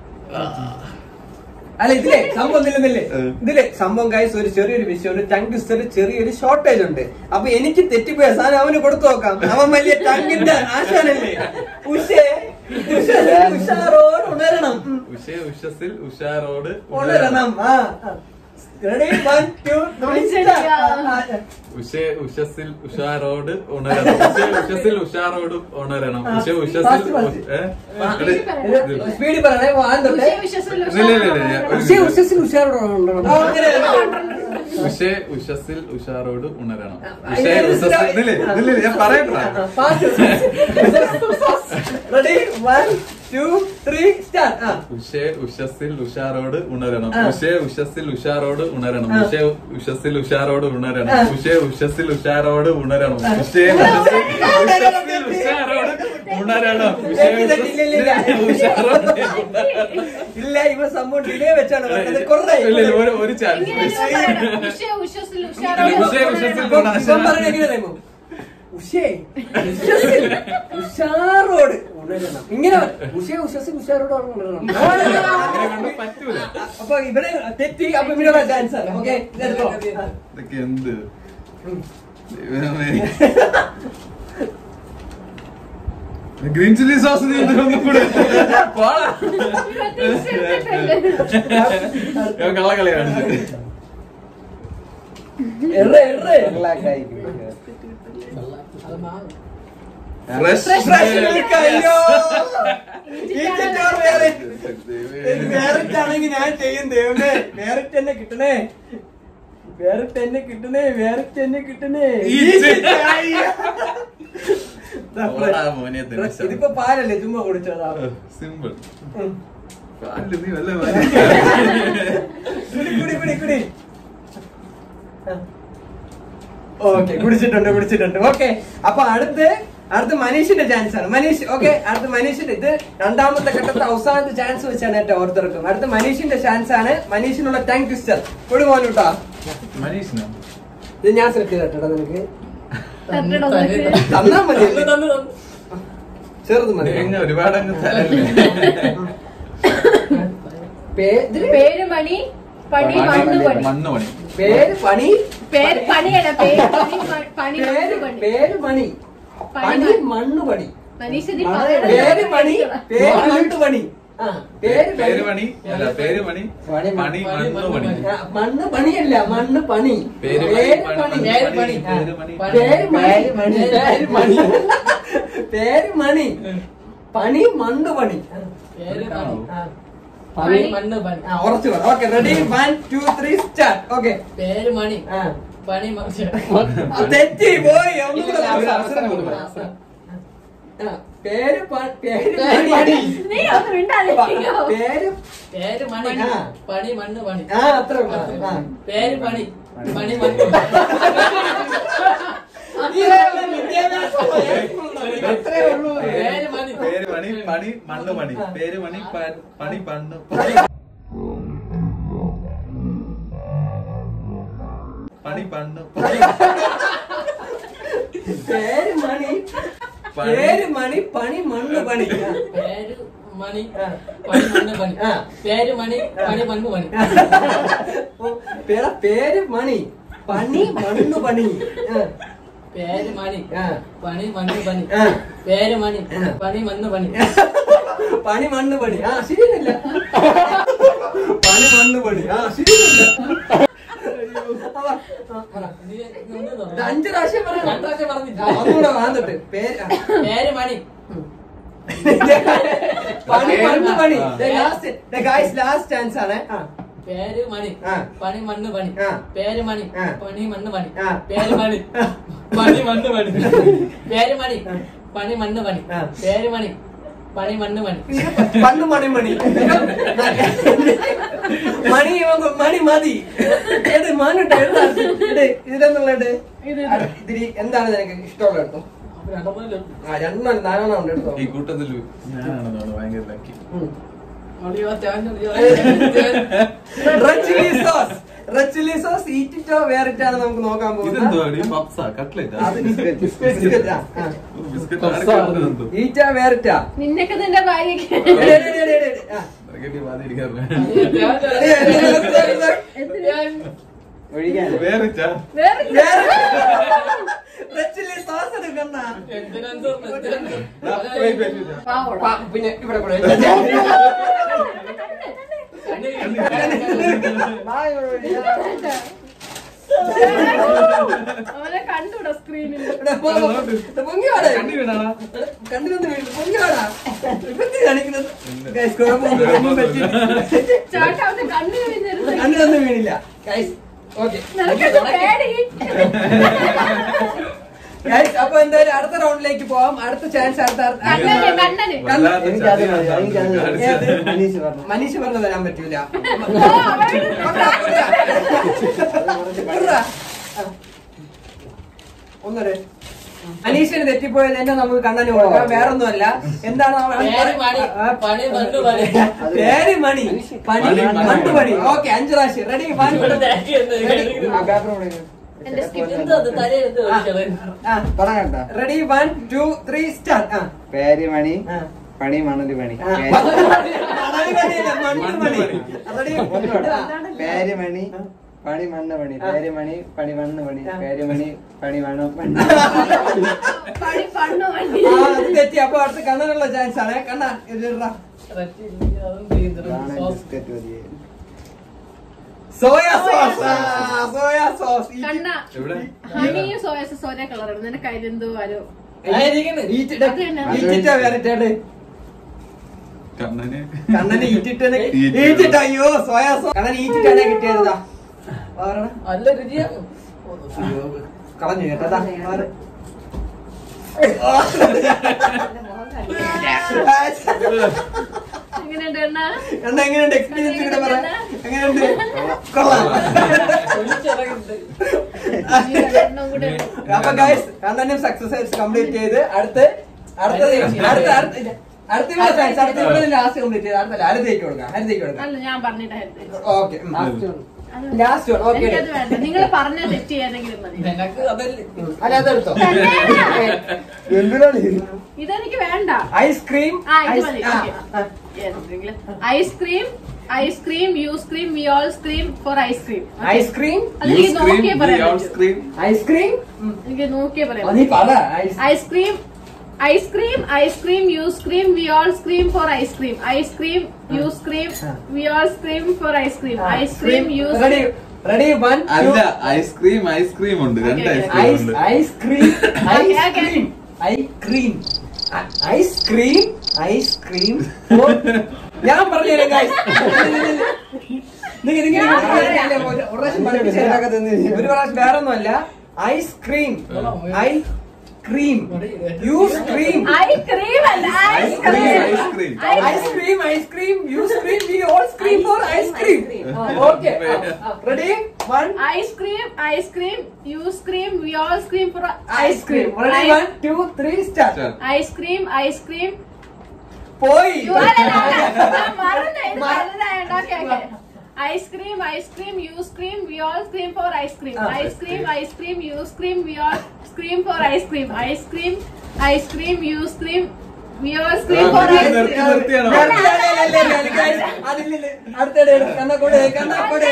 അല്ല ഇതിലെ സംഭവം ഒന്നുമില്ലെന്നില്ലേ ഏ. ഇതിലെ സംഭവം ഗൈസ് ഒരു ചെറിയൊരു വിഷയമുണ്ട് ടങ് ട്വിസ്റ്റർ ചെറിയൊരു ഷോർട്ടേജ് ഉണ്ട് അപ്പൊ എനിക്ക് തെറ്റിപ്പോയ സാധനം അവന് കൊടുത്തു നോക്കാം അവൻ വലിയ ടങ്ങിന്റെ ആശാനല്ലേ ഉഷേ ഉഷ- ഉഷാറോട് ഉണരണം ഉം. ഉഷ ഉഷസിൽ ഉഷാറോട് ഉണരണം ആ ready one two three Usha ഉഷസിൽ ഉഷാറോട് ഉണരണം ഉഷ ഉഷസിൽ ഉഷാറോട് ഉണരണം ഉഷ ഉഷസിൽ Fast, fast. ഏ? എടി, ഇത്. സ്പീഡിൽ പറയണേ വാൻ തൊട്ട് ഉഷയെ വിശ്വസിച്ച് ഇല്ല, ഇല്ല, ഇല്ല, ഞാൻ ഒരു ഉഷേ ഉഷസിൽ ഉഷാറോട് ഉണരണം ആ, അങ്ങനെ ഉഷ ഉഷസിൽ ഉഷാറോട് ഉണരണം ആ, ഉഷ ഇത് ഉഷസിൽ ഇത് ഇല്ല, ഇല്ല, ഞാൻ പറയട്ടാ ready one two three start ആ ഉഷ ഉഷസിൽ ഉഷാറോട് ഉണരണം ആ. ഉഷ ഉഷസിൽ ഉഷാറോട് ഉണരണം ആ. ഉഷ ഉഷസിൽ ഉഷാറോട് ഉണരണം ആ. ഉഷ ഉഷസിൽ ഉഷാറോട് ഉണരണം ആ. ഉഷ ഉഷസിൽ ഉഷാറോട് ഉണരണം ഉഷ ഇല്ല, ഇല്ല, ഇല്ല, ഇല്ല. ഉഷസിൽ ഉഷാറോട് ഇല്ല ഇവ സംഭവം ഡിലേ വെച്ചാണ് പറഞ്ഞത് കുറേ ഇല്ല, ഇല്ല, ഒരു- ഒരു ചാൻസ് ഇങ്ങനെ പറയണം. ഉഷ ഉഷസിൽ ഉഷാറോടെ ഉഷ ഉഷസിൽ ഇപ്പം ഇപ്പം പറഞ്ഞ എങ്ങനെ അറിയുമോ? ഉഷേ ഉഷസിൽ ഉഷാറോട് ഉണരണം ഇങ്ങനെ പറ. ഉഷേ ഉഷസിൽ ഉഷാറോട് ഉണരണം അങ്ങനെ കൊണ്ട് പറ്റൂല അപ്പൊ ഇവിടെ തെറ്റി അപ്പൊ ഇവിടെ ചാൻസ് ആണ് ഓക്കെ ഇതൊക്കെ എന്ത് ദൈവമേ. ഗ്രീൻ ചില്ലി സോസ് നീ ഒന്നും കൂടെ പോടാ. ഞാൻ കള്ളക്കളിയാണ് ഫ്രഷ് അയ്യോ ഈ ചിറ്റോർ വേറെ വേറിട്ട് ആണെങ്കിൽ ഞാൻ ചെയ്യും ദൈവമേ വേറിട്ട് തന്നെ കിട്ടണേ വേറിട്ട് തന്നെ കിട്ടണേ വേറിട്ട് തന്നെ കിട്ടണേ ഈ ഈ ചി- ചിറ്റ- അയ്യോ. ദാ ഓടാ മോനെ തന്നെ ഫ്രഷ്. ഇതിപ്പോ പാലല്ലേ ചുമ്മാ കുടിച്ചതാ സിമ്പിൾ ഉം. പാലില് നീ വല്ല കുടി കുടി കുടി കുടി ഓക്കെ കുടിച്ചിട്ടുണ്ട് കുടിച്ചിട്ടുണ്ട് ഓക്കെ അപ്പൊ അടുത്ത് അടുത്ത് മനീഷിന്റെ ചാൻസ് ആണ് മനീഷ് ഓക്കെ അടുത്ത് മനീഷിന്റെ ഇത് രണ്ടാമത്തെ ഘട്ടത്തെ അവസാനത്തെ ചാൻസ് വെച്ചാണ് ഏറ്റവും ഓർത്തിറക്കും അടുത്ത് മനീഷിന്റെ ചാൻസ് ആണ് മനീഷിനുള്ള ടാങ്ക് ട്വിസ്റ്റർ കൂടി മോൻ കേട്ടോ മനീഷിനോ ഇത് ഞാൻ സെലക്ട് ചെയ്തിട്ടാ നിനക്ക് തന്നിട നോക്ക്. തന്നാ മതി തന്നു, തന്നു, തന്നു. ചെറുത് മതി എങ്ങനെ ഒരുപാട് അങ്ങ് തരല്ലേ പേ- ഇതില് പേര് മണി പണി മണ്ണ് പണി മണ്ണ് പണി പേര് പണി പേര് പണിയല്ല പേര് പണി മ- പണി പേര് മണ്ണ് പണി പേര് പണി പണി മണ്ണ് പണി മനീഷ് ഇതിൽ പേര് പണി പേര് മണ്ണ് പണി ആ പേര് പേര് പണി അല്ല പേര് പണി പണി, പണി മണ്ണ് പണി ആ, മണ്ണ് പണിയല്ല മണ്ണ് പണി പേര് പേര് പണി പണി പേര് പണി. പേര് പണി പേര് മണി പേര് മണി പേര് മണി പണി മണ്ണ് പണി പേര് പണി. ആ, പണി മണ്ണ് പണി ആ, ഉറച്ചു പറ okay ready one two three start okay പേര് മണി ആ പണി മ- ആ, തെറ്റി പോയി ഒന്നുകൂടെ ഒരു അവസരം അവസരം കൊടുക്കണം. കൊടുക്കണം. ആ, പേര് പ- പേര് പേര് മണി മണി. നീ ഒന്ന് മിണ്ടാതിരിക്കോ പേര് പേര് മണി ആ. പണി മണ്ണ് പണി ആ അത്ര ഉള്ളൂ. ആ. പേര് പണി പണി മണ്ണ് ഇതേയുള്ള വിദ്യാഭ്യാസം അത്രേ ഉള്ളൂ പേര് മണി പേര് പണി പണി മണ്ണ് പണി പേര് പണി പ- പണി പണ്ണ് പണി പണ്ണ് പേര് മണി പണി. പേര് മണി പണി മണ്ണ് പണി ആ. പേര് മണി ആ. പണി മണ്ണ് പണി ആ. പേര് മണി പണി മണ്ണ് പണി ഓ, പേര പേര് മണി പണി മണ്ണ് പണി ആ. പേര് മണി ആ. പണി മണ്ണ് പണി ആ. പേര് മണി ആ. പണി മണ്ണ് പണി പണി മണ്ണ് പണി ആ ശരിയല്ല പണി മണ്ണ് പണി ആ ശരിയല്ല ഇത് നിന്ന് ഇത് തുറന്നു. അഞ്ചു പ്രാവശ്യം പറയണം രണ്ട് പ്രാവശ്യം പറഞ്ഞില്ല. ആ, ഒന്നുകൂടെ വാന്നിട്ട് പേര് ആ. പേര് മണി പണി മണ്ണ് പണി ആ. ലാസ്റ്റ് ഗായ്സ് ലാസ്റ്റ് ചാൻസ് ആണ് ആ. പേര് മണി ആ. പണി മണ്ണ് പണി ആ. പേര് മണി ആ. പണി മണ്ണ് പണി ആ. പേര് മണി പണി മണ്ണ് പണി പേര് മണി പണി മണ്ണ് പണി ആ. പേര് മണി പണി മണ്ണ് പണി പണ്ട് മണി മണി മണി ഇവൻ മണി മതി ഏത് മാനുണ്ട് ഇതിലെന്നുള്ളത് ഇതിരി എന്താണ് നിനക്ക് ഇഷ്ടമുള്ള എടുത്തോ ആ രണ്ടെണ്ണം നാലെണ്ണം ഉണ്ട് എടുത്തോ ഈ കൂട്ടത്തിൽ ഞാനാണെന്നാണ് ഭയങ്കര ലക്കി ഉം. ഒളിയോ തേങ്ങ red chilli sauce red chilli sauce ഈറ്റിറ്റോ വേറിട്ടാണ് നമുക്ക് നോക്കാൻ ഇതെന്തോ പോകുന്നത് പപ്സാ കട്ട്ലേറ്റാ അത് ബിസ്ക്കറ്റ് ആ, ആ. ബിസ്ക്കറ്റ് ഈറ്റ വേറിട്ടാ നിന്നൊക്കെ നിന്റെ ഭാര്യക്ക് എടേ, എടേ, എടേ, എടേ, എടേ. ആ. എടേ, എടേ, എടേ, എടേ. ഒഴിക്കാൻ വേറെ വേറെ വേറെ റെഡ് ചില്ലി സോസ് എടുക്കണ്ട പാവോടാ. പാ, പിന്നെ ഇവിടെ കൂടെ അവനെ കണ്ടുകൂടാ സ്ക്രീനിൽ പൊങ്ങിവാടാ കണ്ടിരുന്ന് വീട്ടിൽ പൊങ്ങിവാടാ ഇപ്പത്തി കാണിക്കുന്നത് Guys, കുഴപ്പമൊന്നും ഒന്നും പറ്റിയില്ല. ചേട്ടാ അവന്റെ കണ്ണിന് വീഴുന്നൊരു കണ്ണിലൊന്നും വീണില്ല ഗൈസ് ഓക്കെ നിനക്കൊക്കെ പേടി ഗൈസ് അപ്പൊ എന്തായാലും അടുത്ത റൗണ്ടിലേക്ക് പോവാം അടുത്ത ചാൻസ് അടുത്ത അടുത്ത- കണ്ണന് കണ്ണന് എനിക്കത് മതി, എനിക്കത് മതി. ഏത്? മനീഷ് പറഞ്ഞു മനീഷ് പറഞ്ഞു തരാൻ പറ്റൂല ഓ, അവന് കൊണ്ടുവാ, കൊണ്ടുവാ. കൊണ്ടുവാ. ആ. ഒന്നരെ അനീഷിന് തെറ്റിപ്പോയത് തന്നെ നമുക്ക് കണ്ണന് കൊടുക്കാം വേറൊന്നുമല്ല എന്താണ് അവൻ- പേര് മണി ആ, പണി മണ്ണ് പണി പേര് മണി പണി മണി, മണി. മണ്ണ് പണി ഓക്കെ അഞ്ചു പ്രാവശ്യം റെഡി വൺ ഇവിടെ തേങ്ങ എന്ത് ആ പേപ്പർ കൊടുക്കുന്നു. എന്റെ സ്കിപ്പ് എന്തോ അത് തലേ എന്തോ ഒഴിച്ചത് തുടങ്ങണ്ട ready one two three start ആ പേര് മണി ആ. പണി മണല് പണി ആ. പേര്- മണല് പണിയല്ല, മണ്ണ് പണി റെഡി ഒന്നുകൂടെ. പേര് മണി പണി മണ്ണ് പണി പേര് മണി പണി മണ്ണ് പണി പേര് മണി പണി മണ്ണ് പണി പണി പണ്ണു വണ്ടി ആ അത് തെറ്റി അപ്പൊ അടുത്ത് കണ്ണനുള്ള ചാൻസ് ആണ് കണ്ണ ഇതിടാ ഇതാണ് ബിസ്ക്കറ്റ് മതി സോയ സോസ് സോയ സോസ് കണ്ണ എവിടെ ഹണിയും സോയ സോസ് ഒരേ കളറാണ് നിനക്ക് അതിലെന്തോ വരോ ഈറ്റിട്ടാ വേറിട്ടേ കണ്ണന് കണ്ണന് ഈറ്റിട്ടനെ ഈറ്റിട്ട്. ഈറ്റിട്ട് അയ്യോ സോയ സോസ് കണ്ണൻ ഈറ്റിട്ടാണ് കിട്ടിയതാ വേറെടാ. നല്ല രുചിയാണ് കളഞ്ഞു കേട്ടതാ വേറെ. എങ്ങനെയുണ്ട് കണ്ണ കണ്ണ എങ്ങനെയുണ്ട് എക്സ്പീരിയൻസ് കൂടെ പറ എങ്ങനെയുണ്ട് കൊള്ളാം എണ്ണം കൂടെ അപ്പൊ ഗൈസ് കണ്ണനും സക്സസ് കംപ്ലീറ്റ് ചെയ്ത് അടുത്ത് അടുത്ത അടുത്ത അടുത്ത അടുത്ത ഇവിടെ chance, അടുത്ത ഇവിടെ ലാസ്റ്റ് കംപ്ലീറ്റ് ചെയ്ത് അടുത്ത അടുത്തേക്ക് കൊടുക്കാം അടുത്തേക്ക് കൊടുക്കാം അല്ല ഞാൻ പറഞ്ഞിട്ടായിരുന്നു ഓക്കെ ലാസ്റ്റ് വൺ ഓക്കെ എനിക്കത് വേണ്ട നിങ്ങൾ പറഞ്ഞ തെറ്റ് ഏതെങ്കിലും മതി നിനക്ക് അതല്ലേ അല്ല അതെടുത്തോ എന്തിനാണ് ഇത്? ഇതെനിക്ക് വേണ്ട ഐസ്ക്രീം ആ, ഇത് മതി. Ice cream ice cream you scream we all scream for ice cream ice cream അല്ലെങ്കിൽ നോക്കിയേ പറയാൻ പറ്റൂ. സ്ക്രീം ഐസ്ക്രീം എനിക്ക് നോക്കിയേ പറയാൻ നീ പറ്റൂ. പറ ice ice cream ice cream ice cream you scream we all scream for ice cream ice cream you scream we all scream for ice cream ice cream you ready ready one അല്ല ഐസ്ക്രീം ഐസ്ക്രീം ഉണ്ട് രണ്ട് Okay, okay. ഐസ്ക്രീം ഐസ് ഉണ്ട് ice cream Okay, okay. Ice cream ice cream ice cream ഞാൻ പറഞ്ഞുതരാം guys. നിങ്ങ- നിങ്ങ- നിങ്ങ- നിങ്ങ- ഒരു ഒരു പ്രാവശ്യം പഠിപ്പിച്ച് തരാം. ഒരു പ്രാവശ്യം വേറെ ഒന്നുമല്ല ice cream ice cream you scream ice cream അല്ല ice cream ice cream ice cream ice cream ice cream you scream we all scream for ice cream okay ready one ice cream ice cream you scream we all scream for ice cream ready one two three start ice cream ice cream പോയി ice cream ice cream you scream we all scream for ice cream ആ. Ice cream ice cream you scream we all scream for ice cream ice cream ice cream you scream we all scream for നിർത്തി, ice cream നിർത്തി, നിർത്തിയാണോ? അടുത്തിടെ കണ്ണക്കോട് കണ്ണക്കോട്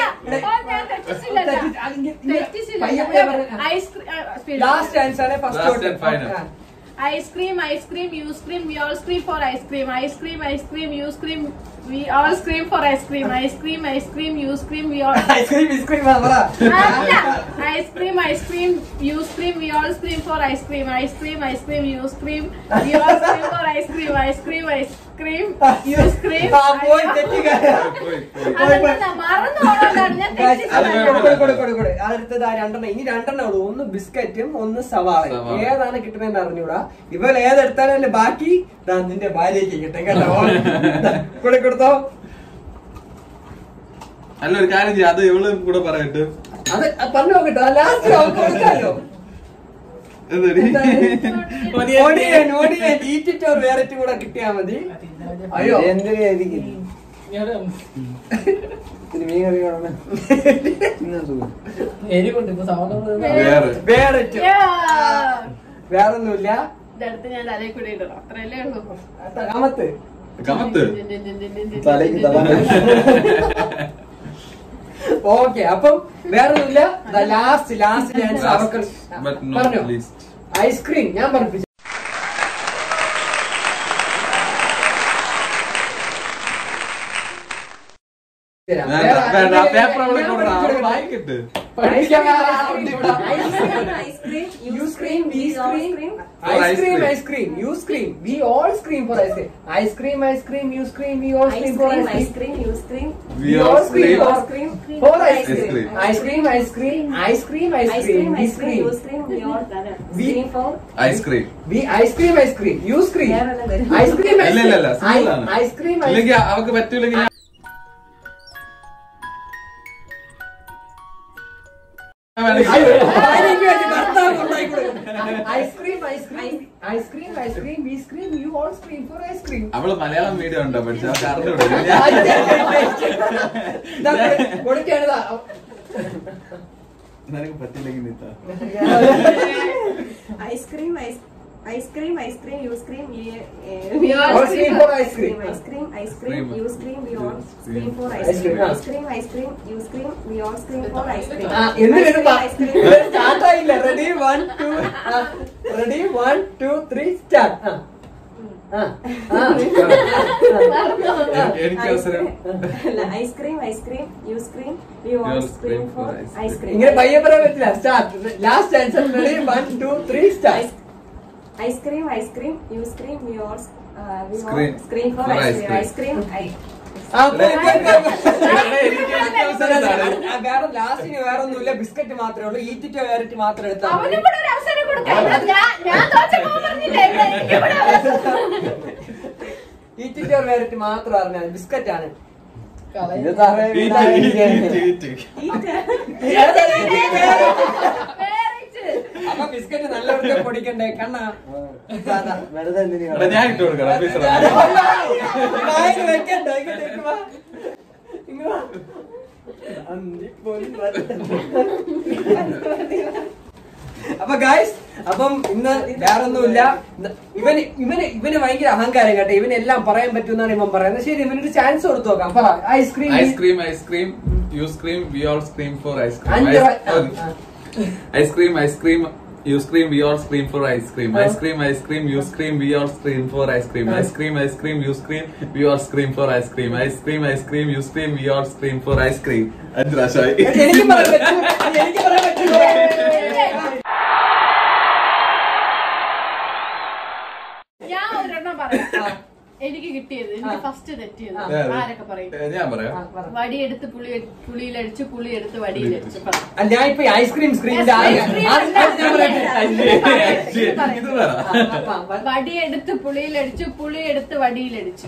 last chance ആണ് Last and final. First Ice cream, ice cream, you scream, we all scream for ice cream. Ice cream, ice cream, you scream, we all scream for ice cream. Ice cream, ice cream, you scream, we all. Ice cream ice cream പറ അല്ല. Ice cream, ice cream, you scream, we all scream for ice cream. Ice cream, ice cream, you scream, we all scream for ice cream. Ice cream, ice cream, you scream. ആ പോയി തെറ്റിക്കാരാ പോയി, പോയി. അതെന്താ മറന്നു പോകണ്ടാണ് ഞാൻ Guys, അത് തെറ്റിച്ചു കൊടു, കൊടു, കൊടു, കൊടു. അടുത്തത് ആ രണ്ടെണ്ണം ഇനി രണ്ടെണ്ണം ഉള്ളൂ ഒന്ന് ബിസ്ക്കറ്റും ഒന്ന് സവാളയും സവാള. ഏതാണ് കിട്ടുന്നതെന്ന് അറിഞ്ഞൂടാ ഇവൾ ഏതെടുത്താലല്ലേ ബാക്കി ദാ നിന്റെ ഭാര്യയ്ക്ക് കിട്ടും കേട്ടോ ദാ, കൂടെ കൊടുത്തോ അല്ല ഒരു കാര്യം ചെയ്യാം അത് ഇവള് കൂടെ പറയട്ടെ അത് അത് പറഞ്ഞു നോക്കട്ടോ ലാസ്റ്റ് അവർക്ക് കൊടുക്കാലോ എന്തെടി? ഓടിയൻ ഓടിയൻ ഈറ്റിറ്റോർ വേറെറ്റ് കൂടെ കിട്ടിയാ മതി അയ്യോ എന്തിനാ ഇരിക്കുന്നു ഇത്തിരി മീൻ കറി കാണണം ഇന്നാ സുഖം എരിവുണ്ട് ഇപ്പൊ സൗണ്ട് വേറെ വേറെറ്റ് Yeah. വേറൊന്നുമില്ല ഇതെടുത്ത് ഞാൻ തലയിൽ കൂടി ഇടണം അത്രയല്ലേ ഉള്ളൂ കാമത്ത് കമത്ത് തലയ്ക്ക് തല ഓക്കെ അപ്പം വേറൊന്നുമില്ല ലാസ്റ്റ് ലാസ്റ്റ് ചാൻസ് Last, അവർക്ക് but not പറഞ്ഞോ least. ഐസ്ക്രീം ഞാൻ പഠിപ്പിച്ചു വേണ്ട, വേണ്ട, ആ പേപ്പർ അവിടെ കൊടുക്കണം അവള് വായിക്കട്ടെ ice cream You scream, we scream. Ice cream, ice cream. You scream. We all scream for ice cream. Ice cream, ice cream. You scream. We all scream for ice cream. Ice cream you scream We all scream. for- scream For ice Ice cream. cream. Ice cream, ice cream. Ice cream, ice cream. Ice cream We ice cream you scream. Scream we all We- scream for ice cream We ice cream, ice cream. You scream. വേറെല്ലാം വരും. Ice cream, ice ഇല്ല ഇല്ല ഇല്ല cream. simple ആണ്. I- Ice cream, ice ഇല്ലെങ്കിൽ അവക്ക് പറ്റൂലെങ്കിൽ ഞാൻ- ഞാൻ വേണമെങ്കിൽ അയ്യോ, ചെയ്യാം. ഭാര്യയ്ക്ക് വേണ്ടി ഭർത്താവ് ഉണ്ടാക്കി കൊടുക്കും. Ice cream, ice cream. Ice cream, ice cream. We scream. You all scream for ice cream. അവള് മലയാളം മീഡിയം ഉണ്ടോ പഠിച്ച അവർക്ക് അറിഞ്ഞൂടെ ഇതാ കൊടുക്കുകയാണ് ഇതാ. നിനക്ക് പറ്റില്ലെങ്കിൽ നീ താ. Ice cream ice cream ice cream you scream We all All scream for ice cream. Ice cream ice cream you scream we all Scream. Scream for Ice ice cream cream, ആ. Ice cream ice cream you scream we all scream for ice cream ആ, എന്ന് വരുമ്പോ ice cream start ആയില്ല ready one two ready one two three start എ- എനിക്ക് അവസരം ice cream ice cream you scream we We all all scream scream for for ice cream. Ice cream ഇങ്ങനെ പയ്യെ പറയാൻ പറ്റില്ല start last answer ready one two three start ice cream ice cream you scream we all Scream scream for for ice ice cream ice cream ആ പോയി, പോയി, പോയി, പോയി. എനിക്ക് എനിക്ക് അവസരം താഴെ. ആ, വേറെ ലാസ്റ്റിന് വേറെ ഒന്നുമില്ല ബിസ്ക്കറ്റ് മാത്രമേ ഉള്ളൂ ഈറ്റിറ്റോ വേറിട്ട് മാത്രം എടുത്താൽ മതി അവനും കൂടെ ഒരു അവസരം കൊടുക്കാം ഞാൻ ഞാൻ തോറ്റപ്പോ പറഞ്ഞില്ലേ ഇവിടെ എനിക്ക് ഇവിടെ അവസരം. ഈറ്റിറ്റോ വേറിട്ട് മാത്രം അറിഞ്ഞാൽ ബിസ്ക്കറ്റ് ആണ് ഇത് തറ ഈറ്റ്, ഈറ്റ്, ഈറ്റ്, ഈറ്റ്. ഏതാ ഈറ്റിറ്റോ വേറിട്ട്? വേറിട്ട്. അപ്പൊ ബിസ്ക്കറ്റ് നല്ലവർക്ക് പൊടിക്കണ്ടേ കണ്ണാ അതാ. വെറുതെ എന്തിനാ എടാ, ഞാൻ ഇട്ട് കൊടുക്കണം please എടാ. വായിൽ വെക്കണ്ട, ഇങ്ങോട്ടേക്ക് വാ. ഇങ്ങ് വാ. അന്തിപ്പൊൻ അപ്പൊ ഗായ്സ് അപ്പം ഇന്ന് വേറൊന്നുമില്ല ഇന്ന് ഇവന് ഇവന് ഇവന് ഭയങ്കര അഹങ്കാരം കേട്ടോ ഇവനെല്ലാം പറയാൻ പറ്റുമെന്നാണ് ഇവൻ പറയുന്നത് ശരി ഇവനൊരു ചാൻസ് കൊടുത്തു നോക്കാം പറ ice cream ice cream ice cream you scream we all scream for ice cream അഞ്ച് വ- ആ, ആ. Ice cream ice cream you scream we all scream for ice cream ice cream ice cream you scream we all scream for ice cream ice cream ice cream you scream we all scream for ice cream ice cream ice cream you scream we all scream for ice cream അഞ്ച് പ്രാവശ്യമായി എടി, എനിക്ക് പറയാൻ പറ്റും എനിക്ക് പറയാൻ പറ്റും ഞാൻ ഒരെണ്ണം പറയാം എനിക്ക് കിട്ടിയത് എനിക്ക് ഫസ്റ്റ് തെറ്റിയത് ആരൊക്കെ പറയും ഏ, ഞാൻ പറയാം ആ, പറ. വടിയെടുത്ത് പുളി പുളിയിലടിച്ച് പുളിയെടുത്ത് വടിയിലടിച്ച് പറ ആ, ഞാൻ ഇപ്പൊ ഐസ്ക്രീം സ്ക്രീമിന്റെ Ice cream അല്ല. ഇത് പറ വടിയെടുത്ത് പുളിയിലടിച്ചു പുളിയെടുത്ത് വടിയിലടിച്ചു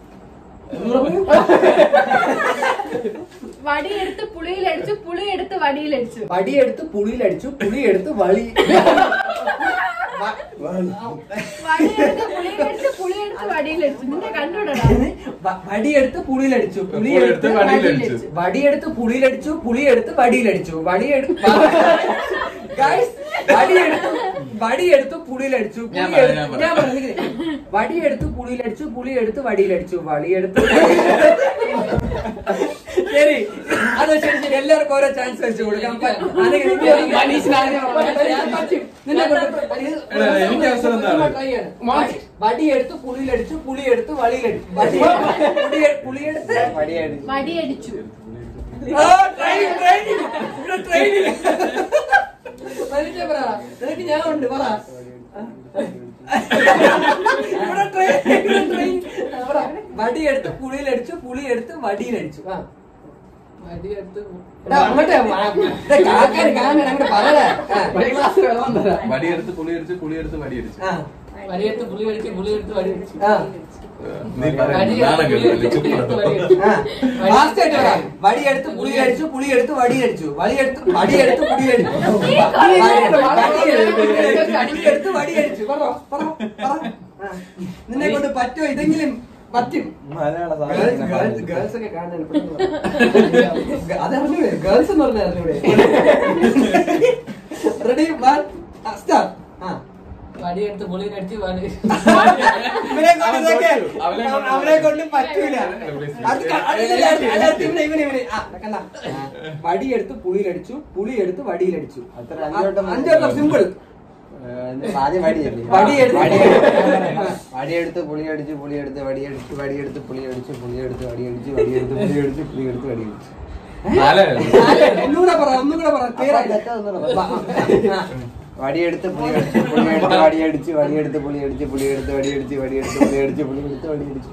വടിയെടുത്ത് പുളിയിലടിച്ചു പുളിയെടുത്ത് വടിയിലടിച്ചു വടിയെടുത്ത് പുളിയിലടിച്ചു പുളിയെടുത്ത് വളി വ- വടിയെടുത്ത് പുളിയിലടിച്ചു പുളിയെടുത്ത് വടിയിലടിച്ചു നിന്റെ കണ്ടുവിടടാ വ- വടിയെടുത്ത് പുളിയിലടിച്ചു പുളിയെടുത്ത് വടിയിലടിച്ചു. വടിയെടുത്ത് പുളിയിലടിച്ചു പുളിയെടുത്ത് വടിയിലടിച്ചു വടിയെടുത്ത് Guys, വടിയെടുത്ത് വടിയെടുത്തു പുളിയിലടിച്ചു ഞാൻ പുളി പറയാം, എടുത്ത് ഞാൻ പറയാം. ഞാൻ പറയാം, നിക്ക്. വടിയെടുത്തു പുളിയിലടിച്ചു പുളി എടുത്ത് വടിയിലടിച്ചു വടിയെടുത്ത് ശരി അത് ശരി ശരി എല്ലാവർക്കും ഓരോ ചാൻസ് വെച്ച് കൊടുക്കാം പ- ആണെങ്കിൽ നിക്ക് എനിക്ക് മനീഷിന് ആദ്യം ഞാൻ പറ്റും. നിന്നെ കൊണ്ട് എടാ, എനിക്ക് അവസരം എന്താണ്? try ചെയ്യണം. വടി- വടിയെടുത്ത് പുളിയിലടിച്ചു പുളിയെടുത്ത് വടിയിലടിച്ചു വടി പുളി- പുളിയെടുത്ത് വടിയടിച്ചു വടിയടിച്ചു ആ, training, training. ഇവിടെ training. മനുഷ്യ പറ നിനക്ക് ഞാൻ ഉണ്ട് പറ ഇവിടെ training, ഇവിടെ training. ആ, പറ. വടിയെടുത്ത് പുളിയിലടിച്ചു പുളിയെടുത്ത് വടിയിലടിച്ചു ആ വടിയെടുത്ത് എടാ, അങ്ങോട്ട് വാ. ഇത് കാക്കാൻ കാണാൻ അങ്ങോട്ട് പറയടാ. ആ. ഒരു ഗ്ലാസ് വെള്ളം തരാം വടിയെടുത്ത് പുളിയടിച്ച് പുളിയെടുത്ത് വടിയടിച്ചു ആ, വടിയെടുത്ത് പുളി അടിച്ച് പുളി എടുത്ത് വടി അടിച്ചു ആ. നീ പറയാ നാളെ കേട്ടില്ല ചുമ്മാ ആ. Fast ആയിട്ട് പറ. വടിയെടുത്ത് പുളിയടിച്ചു പുളിയെടുത്ത് വടിയടിച്ചു വടിയെടുത്ത് വടിയെടുത്ത് പുളിയടിച്ചു വടിയെടുത്ത് പുളിയെടുത്ത് വടിയടിച്ചു പറ പറ പറ ആ. നിന്നെ കൊണ്ട് പറ്റുമോ ഇതെങ്കിലും പറ്റും മലയാള ഗേൾസ് ഗേൾസ് ഒക്കെ കാണാൻ അതറിഞ്ഞൂടെ ഗേൾസ് എന്ന് പറഞ്ഞാൽ അറിഞ്ഞൂടെ റെഡി വൺ സ്റ്റാർട്ട് ആ വടിയെടുത്ത് പുളി അടിച്ച് വടി ഇവനെ കൊണ്ട് ഇതൊക്കെ അവനെ കൊണ്ട് അവനെ കൊണ്ട് പറ്റൂല അത് ക- അത് ഇല്ല, അത് ഇല്ല, അത് ഇവനെ, ഇവനെ, ഇവനെ. ആ, കണ്ടാ? വടിയെടുത്ത് പുളിയിലടിച്ചു പുളിയെടുത്ത് വടിയിലടിച്ചു അത്ര അഞ്ചോട്ടം അഞ്ചോട്ടം സിമ്പിൾ ആദ്യം വടിയല്ലേ വടിയെടുത്ത് വടിയെടുത്ത് പുളിയടിച്ച് പുളിയെടുത്ത് വടിയടിച്ച് വടിയെടുത്ത് പുളിയടിച്ച് പുളിയെടുത്ത് വടിയടിച്ച് വടിയെടുത്ത് പുളിയടിച്ച് പുളിയെടുത്ത് വടിയടിച്ച് നാളെ നാല്, ഒന്നുകൂടെ പറ ഒന്നുകൂടെ പറ clear ആയില്ല. തെറ്റാ ഒന്നുകൂടെ വാ, ആ, ആ. വടിയെടുത്ത് പുളിയടിച്ച് പുളിയെടുത്ത് വടിയടിച്ച് വടിയെടുത്ത് പുളിയടിച്ച് പുളിയെടുത്ത് വടിയടിച്ച് വടിയെടുത്ത് പുളിയടിച്ച് പുളിയെടുത്ത് വടിയടിച്ച്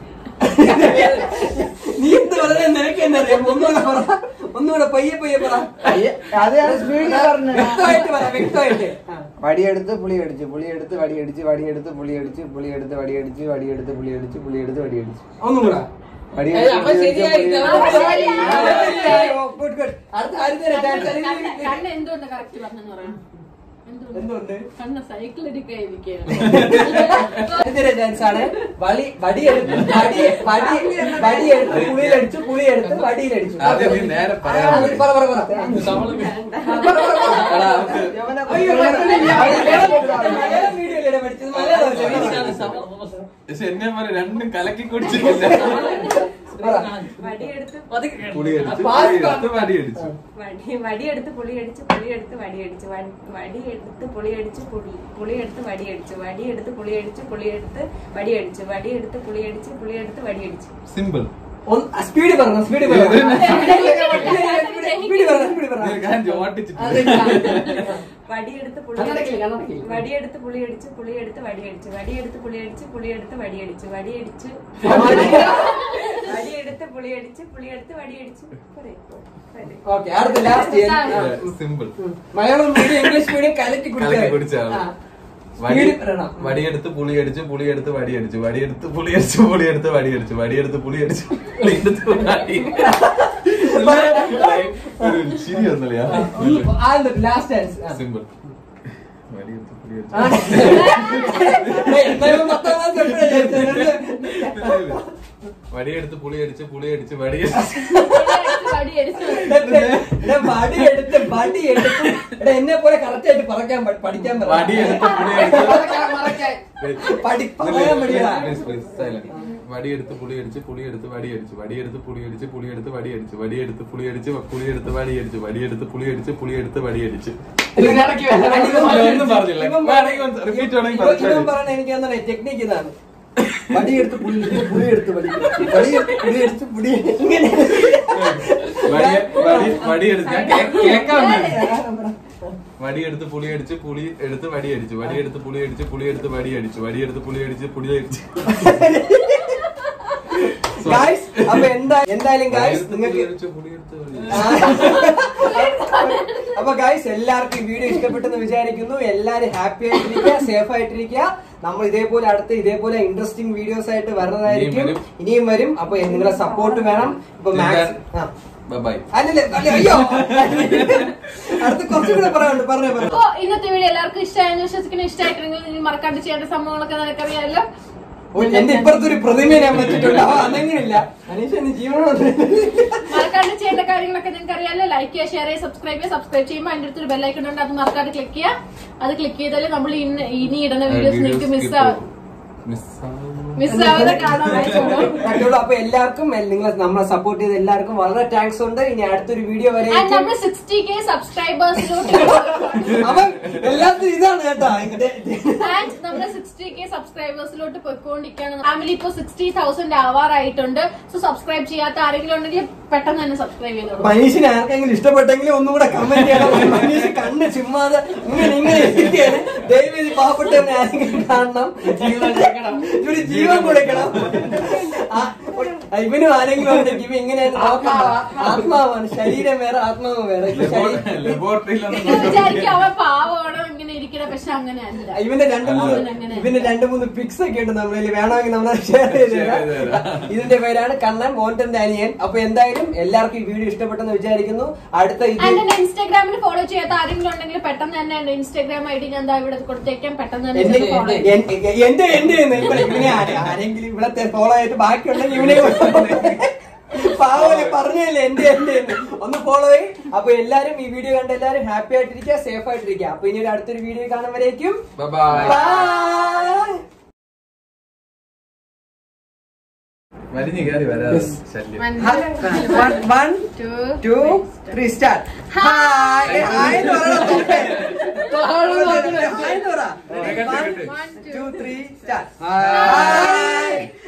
നീ എന്ത് പറഞ്ഞ നിനക്ക് എന്നാ അറിയാം ഒന്നുകൂടെ പറ ഒന്നുകൂടെ പയ്യെ പയ്യെ പറ അയ്യ, അത് ഞാൻ സ്പീഡിൽ പറഞ്ഞു വ്യക്തമായിട്ട് പറ വ്യക്തമായിട്ട് ആ. വടിയെടുത്ത് പുളിയടിച്ച് പുളിയെടുത്ത് വടിയടിച്ച് വടിയെടുത്ത് പുളിയടിച്ച് പുളിയെടുത്ത് വടിയടിച്ച് വടിയെടുത്ത് പുളിയടിച്ച് പുളിയെടുത്ത് വടിയടിച്ച് ഒന്നും കൂടെ വടിയെടുത്ത് അപ്പൊ ശരിയായി. പുളിയടിച്ച് ഓ, good, good. അടുത്ത ആരും തരാം chance. കണ്ണ് കണ്ണ് എന്തുകൊണ്ട് കറക്റ്റ് പറഞ്ഞെന്ന് പറയാം എന്തുകൊണ്ട് എന്തുകൊണ്ട് കണ്ണ് സൈക്കിൾ എടുക്കാതിരിക്കുകയാണ് ആദ്യത്തെ ചാൻസ് ആണ് വളി വടിയെടുത്ത് വടി വടി വടിയെടുത്ത് പുളിയിലടിച്ചു പുളിയെടുത്ത് വടിയിലടിച്ചു ആദ്യം നീ നേരെ പറയാൻ ആ, നീ പറ പറ പറ നമ്മള് പറ, പറ, പറ. എടാ, അവർക്ക് അയ്യോ, പറ്റുന്നില്ല. മലയാളം മലയാളം വീഡിയോ അല്ലേ പഠിച്ചത് മലയാളം പക്ഷെ എന്നെ പോലെ രണ്ടും കലക്കി കുടിച്ചിട്ടില്ല വടിയെടുത്ത് പുളിയടിച്ച് Fast പുളിയെടുത്ത് വടിയടിച്ചു വടി വടിയെടുത്ത് പുളിയടിച്ച് പുളിയെടുത്ത് വടിയടിച്ച് വടി- വടിയെടുത്ത് പുളിയടിച്ച് പുളി പുളിയെടുത്ത് വടിയടിച്ചു വടിയെടുത്ത് പുളിയടിച്ച് പുളിയെടുത്ത് വടിയടിച്ചു വടിയെടുത്ത് പുളിയടിച്ച് പുളിയെടുത്ത് വടിയടിച്ചു സിമ്പിൾ സ്പീഡ് പറഞ്ഞു സ്പീഡ് പറഞ്ഞു സ്പീഡ് പറഞ്ഞു സ്പീഡ് പറഞ്ഞു ഞാൻ ഓട്ടിച്ചിട്ട് വടിയെടുത്ത് കണ്ണടക്കില്ല, പുളിയടിച്ച് കണ്ണടക്കില്ല. വടിയെടുത്ത് പുളിയടിച്ച് പുളിയെടുത്ത് വടിയടിച്ചു വടിയെടുത്ത് പുളിയടിച്ച് പുളിയെടുത്ത് വടിയടിച്ചു വടിയടിച്ച് വടിയെടുത്ത് പുളിയടിച്ച് പുളിയെടുത്ത് വടിയടിച്ചു പോരെ? പോരെ. ഓക്കെ അടുത്ത last simple Malayalam medium English medium കലക്കി കലക്കി കുടിച്ചാണ് വടി സ്പീഡ് പറയണം വടിയെടുത്ത് പുളിയടിച്ചു പുളിയെടുത്ത് വടിയടിച്ചു വടിയെടുത്ത് പുളിയടിച്ചു പുളിയെടുത്ത് വടിയടിച്ചു വടിയെടുത്ത് പുളിയടിച്ചു പുളിയെടുത്ത് വടി ഒരു ചിരി ഒന്നുമില്ല ലാസ്റ്റ് ആൻസ് സിമ്പിൾ വടിയെടുത്ത് പുളിയടിച്ചു ആ. ഏയ്, എന്തായാലും പത്താം class തൊട്ടേ വടിയെടുത്ത് പുളിയടിച്ച് പുളിയടിച്ച് വടിയടിച്ച് വടിയടിച്ചു എടാ, വടി എടുത്ത് വടി എടുത്ത് എടാ എന്നെ പോലെ കറക്റ്റ് ആയിട്ട് പറക്കാൻ പ- പഠിക്കാൻ പറ. വടിയെടുത്ത് പുളിയടിച്ച് പഠി പറയാൻ പഠിക്കടാ. Please, please, silent. വടിയെടുത്ത് പുളിയടിച്ച് പുളിയെടുത്ത് വടിയടിച്ചു വടിയെടുത്ത് പുളിയടിച്ച് പുളിയെടുത്ത് വടിയടിച്ചു വടിയെടുത്ത് പുളിയടിച്ച് പുളിയെടുത്ത് വടിയടിച്ചു വടിയെടുത്ത് പുളിയടിച്ച് പുളിയെടുത്ത് വടിയടിച്ചു ഇതിനിടയ്ക്ക് വേറെ ഒന്നും പറഞ്ഞില്ല ഇവൻ വേണമെങ്കിൽ ഒന്ന് repeat വേണമെങ്കിൽ ഇവൻ- ഇവൻ പറഞ്ഞാൽ മതി. പറയണ എനിക്ക് തന്നെ ടെക്നിക്ക് ഇതാണ് വടിയെടുത്ത് പുളി പുളിയെടുത്ത് വടി വടിയെടുത്ത് പുളിയെടുത്ത് പുളി ഇങ്ങനെ വടി- വടി- വടിയെടുത്ത് ഞാൻ കേ- കേൾക്കാൻ വേണ്ടി. വടിയെടുത്ത് പുളിയടിച്ച് പുളി എടുത്ത് വടിയടിച്ചു വടിയെടുത്ത് പുളിയടിച്ച് പുളിയെടുത്ത് വടിയടിച്ചു വടിയെടുത്ത് പുളിയടിച്ച് പുളിയടിച്ച് ഗായ്സ് അപ്പൊ എന്താ എന്തായാലും ഗായ്സ് വടിയെടുത്ത് നിങ്ങൾക്ക് പുളിയടിച്ച് പുളിയെടുത്ത് വടിയടിച്ചു അപ്പൊ ഗായ്സ് എല്ലാവർക്കും ഈ വീഡിയോ ഇഷ്ടപ്പെട്ടെന്ന് വിചാരിക്കുന്നു എല്ലാരും ഹാപ്പി ആയിട്ടിരിക്കുക സേഫ് ആയിട്ടിരിക്കുക നമ്മൾ ഇതേപോലെ അടുത്ത ഇതേപോലെ ഇൻട്രസ്റ്റിംഗ് വീഡിയോസ് ആയിട്ട് വരുന്നതായിരിക്കും ഇനിയും വരും. ഇനിയും വരും അപ്പൊ നിങ്ങളെ സപ്പോർട്ട് വേണം ഇപ്പൊ മാക്സ് ബൈ അല്ലല്ലേ അല്ല, അയ്യോ അടുത്ത് കുറച്ചും കൂടെ പറയാനുണ്ട് പറഞ്ഞേ പറഞ്ഞു അപ്പൊ ഇന്നത്തെ വീഡിയോ എല്ലാവർക്കും ഇഷ്ടമായെന്ന് വിശ്വസിക്കുന്ന ഇഷ്ടമായിട്ടുണ്ടെങ്കിൽ നിങ്ങൾ മറക്കാണ്ട് ചെയ്യേണ്ട സംഭവങ്ങളൊക്കെ നിനക്കറിയാമല്ലോ ഓ, എന്റെ ഇപ്പുറത്തെ ഒരു പ്രതിമ ഞാൻ വെച്ചിട്ടുണ്ട് അവ അനങ്ങനില്ല അനീഷ് എന്ന് ജീവനോട് മറക്കാണ്ട് ചെയ്യേണ്ട കാര്യങ്ങളൊക്കെ നിങ്ങൾക്ക് അറിയാലോ ലൈക്ക് ചെയ്യുക ഷെയർ ചെയ്യുക സബ്സ്ക്രൈബ് ചെയ്യുക സബ്സ്ക്രൈബ് ചെയ്യുമ്പോൾ അതിന്റെ അടുത്തൊരു ബെല്ലൈക്കൺ ഉണ്ട് അത് മറക്കാണ്ട് ക്ലിക്ക് ചെയ്യുക അത് ക്ലിക്ക് ചെയ്താലേ നമ്മൾ ഇന്ന് ഇനി ഇടുന്ന വീഡിയോസ് നിങ്ങൾക്ക് മിസ് ആവും മിസ് ആവാതെ കാണാനായി പോകും പറ്റുള്ളൂ അപ്പൊ എല്ലാവർക്കും നിങ്ങൾ നമ്മളെ സപ്പോർട്ട് ചെയ്ത എല്ലാവർക്കും വളരെ താങ്ക്സ് ഉണ്ട് ഇനി അടുത്തൊരു വീഡിയോ വരെ ആൻഡ് നമ്മൾ സിക്സ്റ്റി കെ സബ്സ്ക്രൈബേഴ്സിലോട്ട് അവൻ എല്ലാത്തിനും ഇതാണ് കേട്ടോ ഇതിന്റെ- ആൻഡ് നമ്മുടെ സിക്സ്റ്റി കെ സബ്സ്ക്രൈബേഴ്സിലോട്ട് പോയിക്കൊണ്ടിരിക്കുകയാണ് ഫാമിലി ഇപ്പൊ സിക്സ്റ്റി തൗസൻഡ് ആവാറായിട്ടുണ്ട് സോ സബ്സ്ക്രൈബ് ചെയ്യാത്ത ആരെങ്കിലും ഉണ്ടെങ്കിൽ പെട്ടെന്ന് തന്നെ സബ്സ്ക്രൈബ് ചെയ്തോളൂ മനീഷിന് ആർക്കെങ്കിലും ഇഷ്ടപ്പെട്ടെങ്കിൽ ഒന്നും കൂടെ കമന്റ് ചെയ്യണം മനീഷ് കണ്ണ് ചുമ്മാതെ ഇങ്ങനെ ഇങ്ങനെ ഇരിക്കുകയാണ് ദയവേദി പാവപ്പെട്ടവനെ ആരെങ്കിലും കാണണം ഇവര് ജീവൻ കൊടുക്കണം ആ, ഇവനും ആരെങ്കിലും ഉണ്ടെങ്കിൽ ഇവ ഇങ്ങനെയാണ് നോക്കണ്ട ആത്മാവാണ് ശരീരം വേറെ ആത്മാവ് വേറെ ഇപ്പൊ ശരീരം- നിങ്ങൾ വിചാരിക്കും അവൻ പാവമാണോ ഇങ്ങനെ ഇരിക്കണ പക്ഷെ അങ്ങനെ അല്ല ഇവന്റെ രണ്ട് മൂന്ന് അങ്ങനെ. ഇവന്റെ രണ്ട് മൂന്ന് പിക്സ് ഒക്കെ ഉണ്ട് നമ്മളിൽ വേണമെങ്കിൽ നമ്മൾ ഷെയർ ചെയ്ത് Share ചെയ്ത് തരാം തരാം. ഇതിന്റെ പേരാണ് കണ്ണൻ മോഹൻന്റെ അനിയൻ അപ്പൊ എന്തായാലും എല്ലാവർക്കും ഈ വീഡിയോ ഇഷ്ടപ്പെട്ടെന്ന് വിചാരിക്കുന്നു അടുത്ത ഇത് ആൻഡ് എന്നെ ഇൻസ്റ്റാഗ്രാമിൽ ഫോളോ ചെയ്യാത്ത ആരെങ്കിലും ഉണ്ടെങ്കിൽ പെട്ടെന്ന് തന്നെ എന്റെ ഇൻസ്റ്റാഗ്രാം ഐ ഡി ഞാൻ ദാ ഇവിടെ കൊടുത്തേക്കാം പെട്ടെന്ന് തന്നെ എന്റെ ഫോളോ എന്റെ എന്റെ എന്റെ എന്ന് ഇവിടെ ഇവനെ ആരെ- ആരെങ്കിലും ഇവിടത്തെ ഫോളോ ആയിട്ട് ബാക്കിയുണ്ടെങ്കിൽ ഇവനെ പാവലെ പറഞ്ഞല്ലേ എന്റെ എന്റെ എന്ന്. ഒന്ന് ഫോളോ ചെയ്യും അപ്പൊ എല്ലാരും ഈ വീഡിയോ കണ്ട എല്ലാരും ഹാപ്പി ആയിട്ടിരിക്കുക സേഫ് ആയിട്ടിരിക്കുക അപ്പൊ ഇനി ഒരു അടുത്തൊരു വീഡിയോ കാണുമ്പോഴേക്കും ബൈ ബൈ വലിഞ്ഞു കയറി വരാതെ ശല്യം one one two two three start hi hi എന്ന് പറയണം തൊപ്പേ. ഹായ് എന്ന് പറ കേട്ട്, കേട്ട്. One two three start hi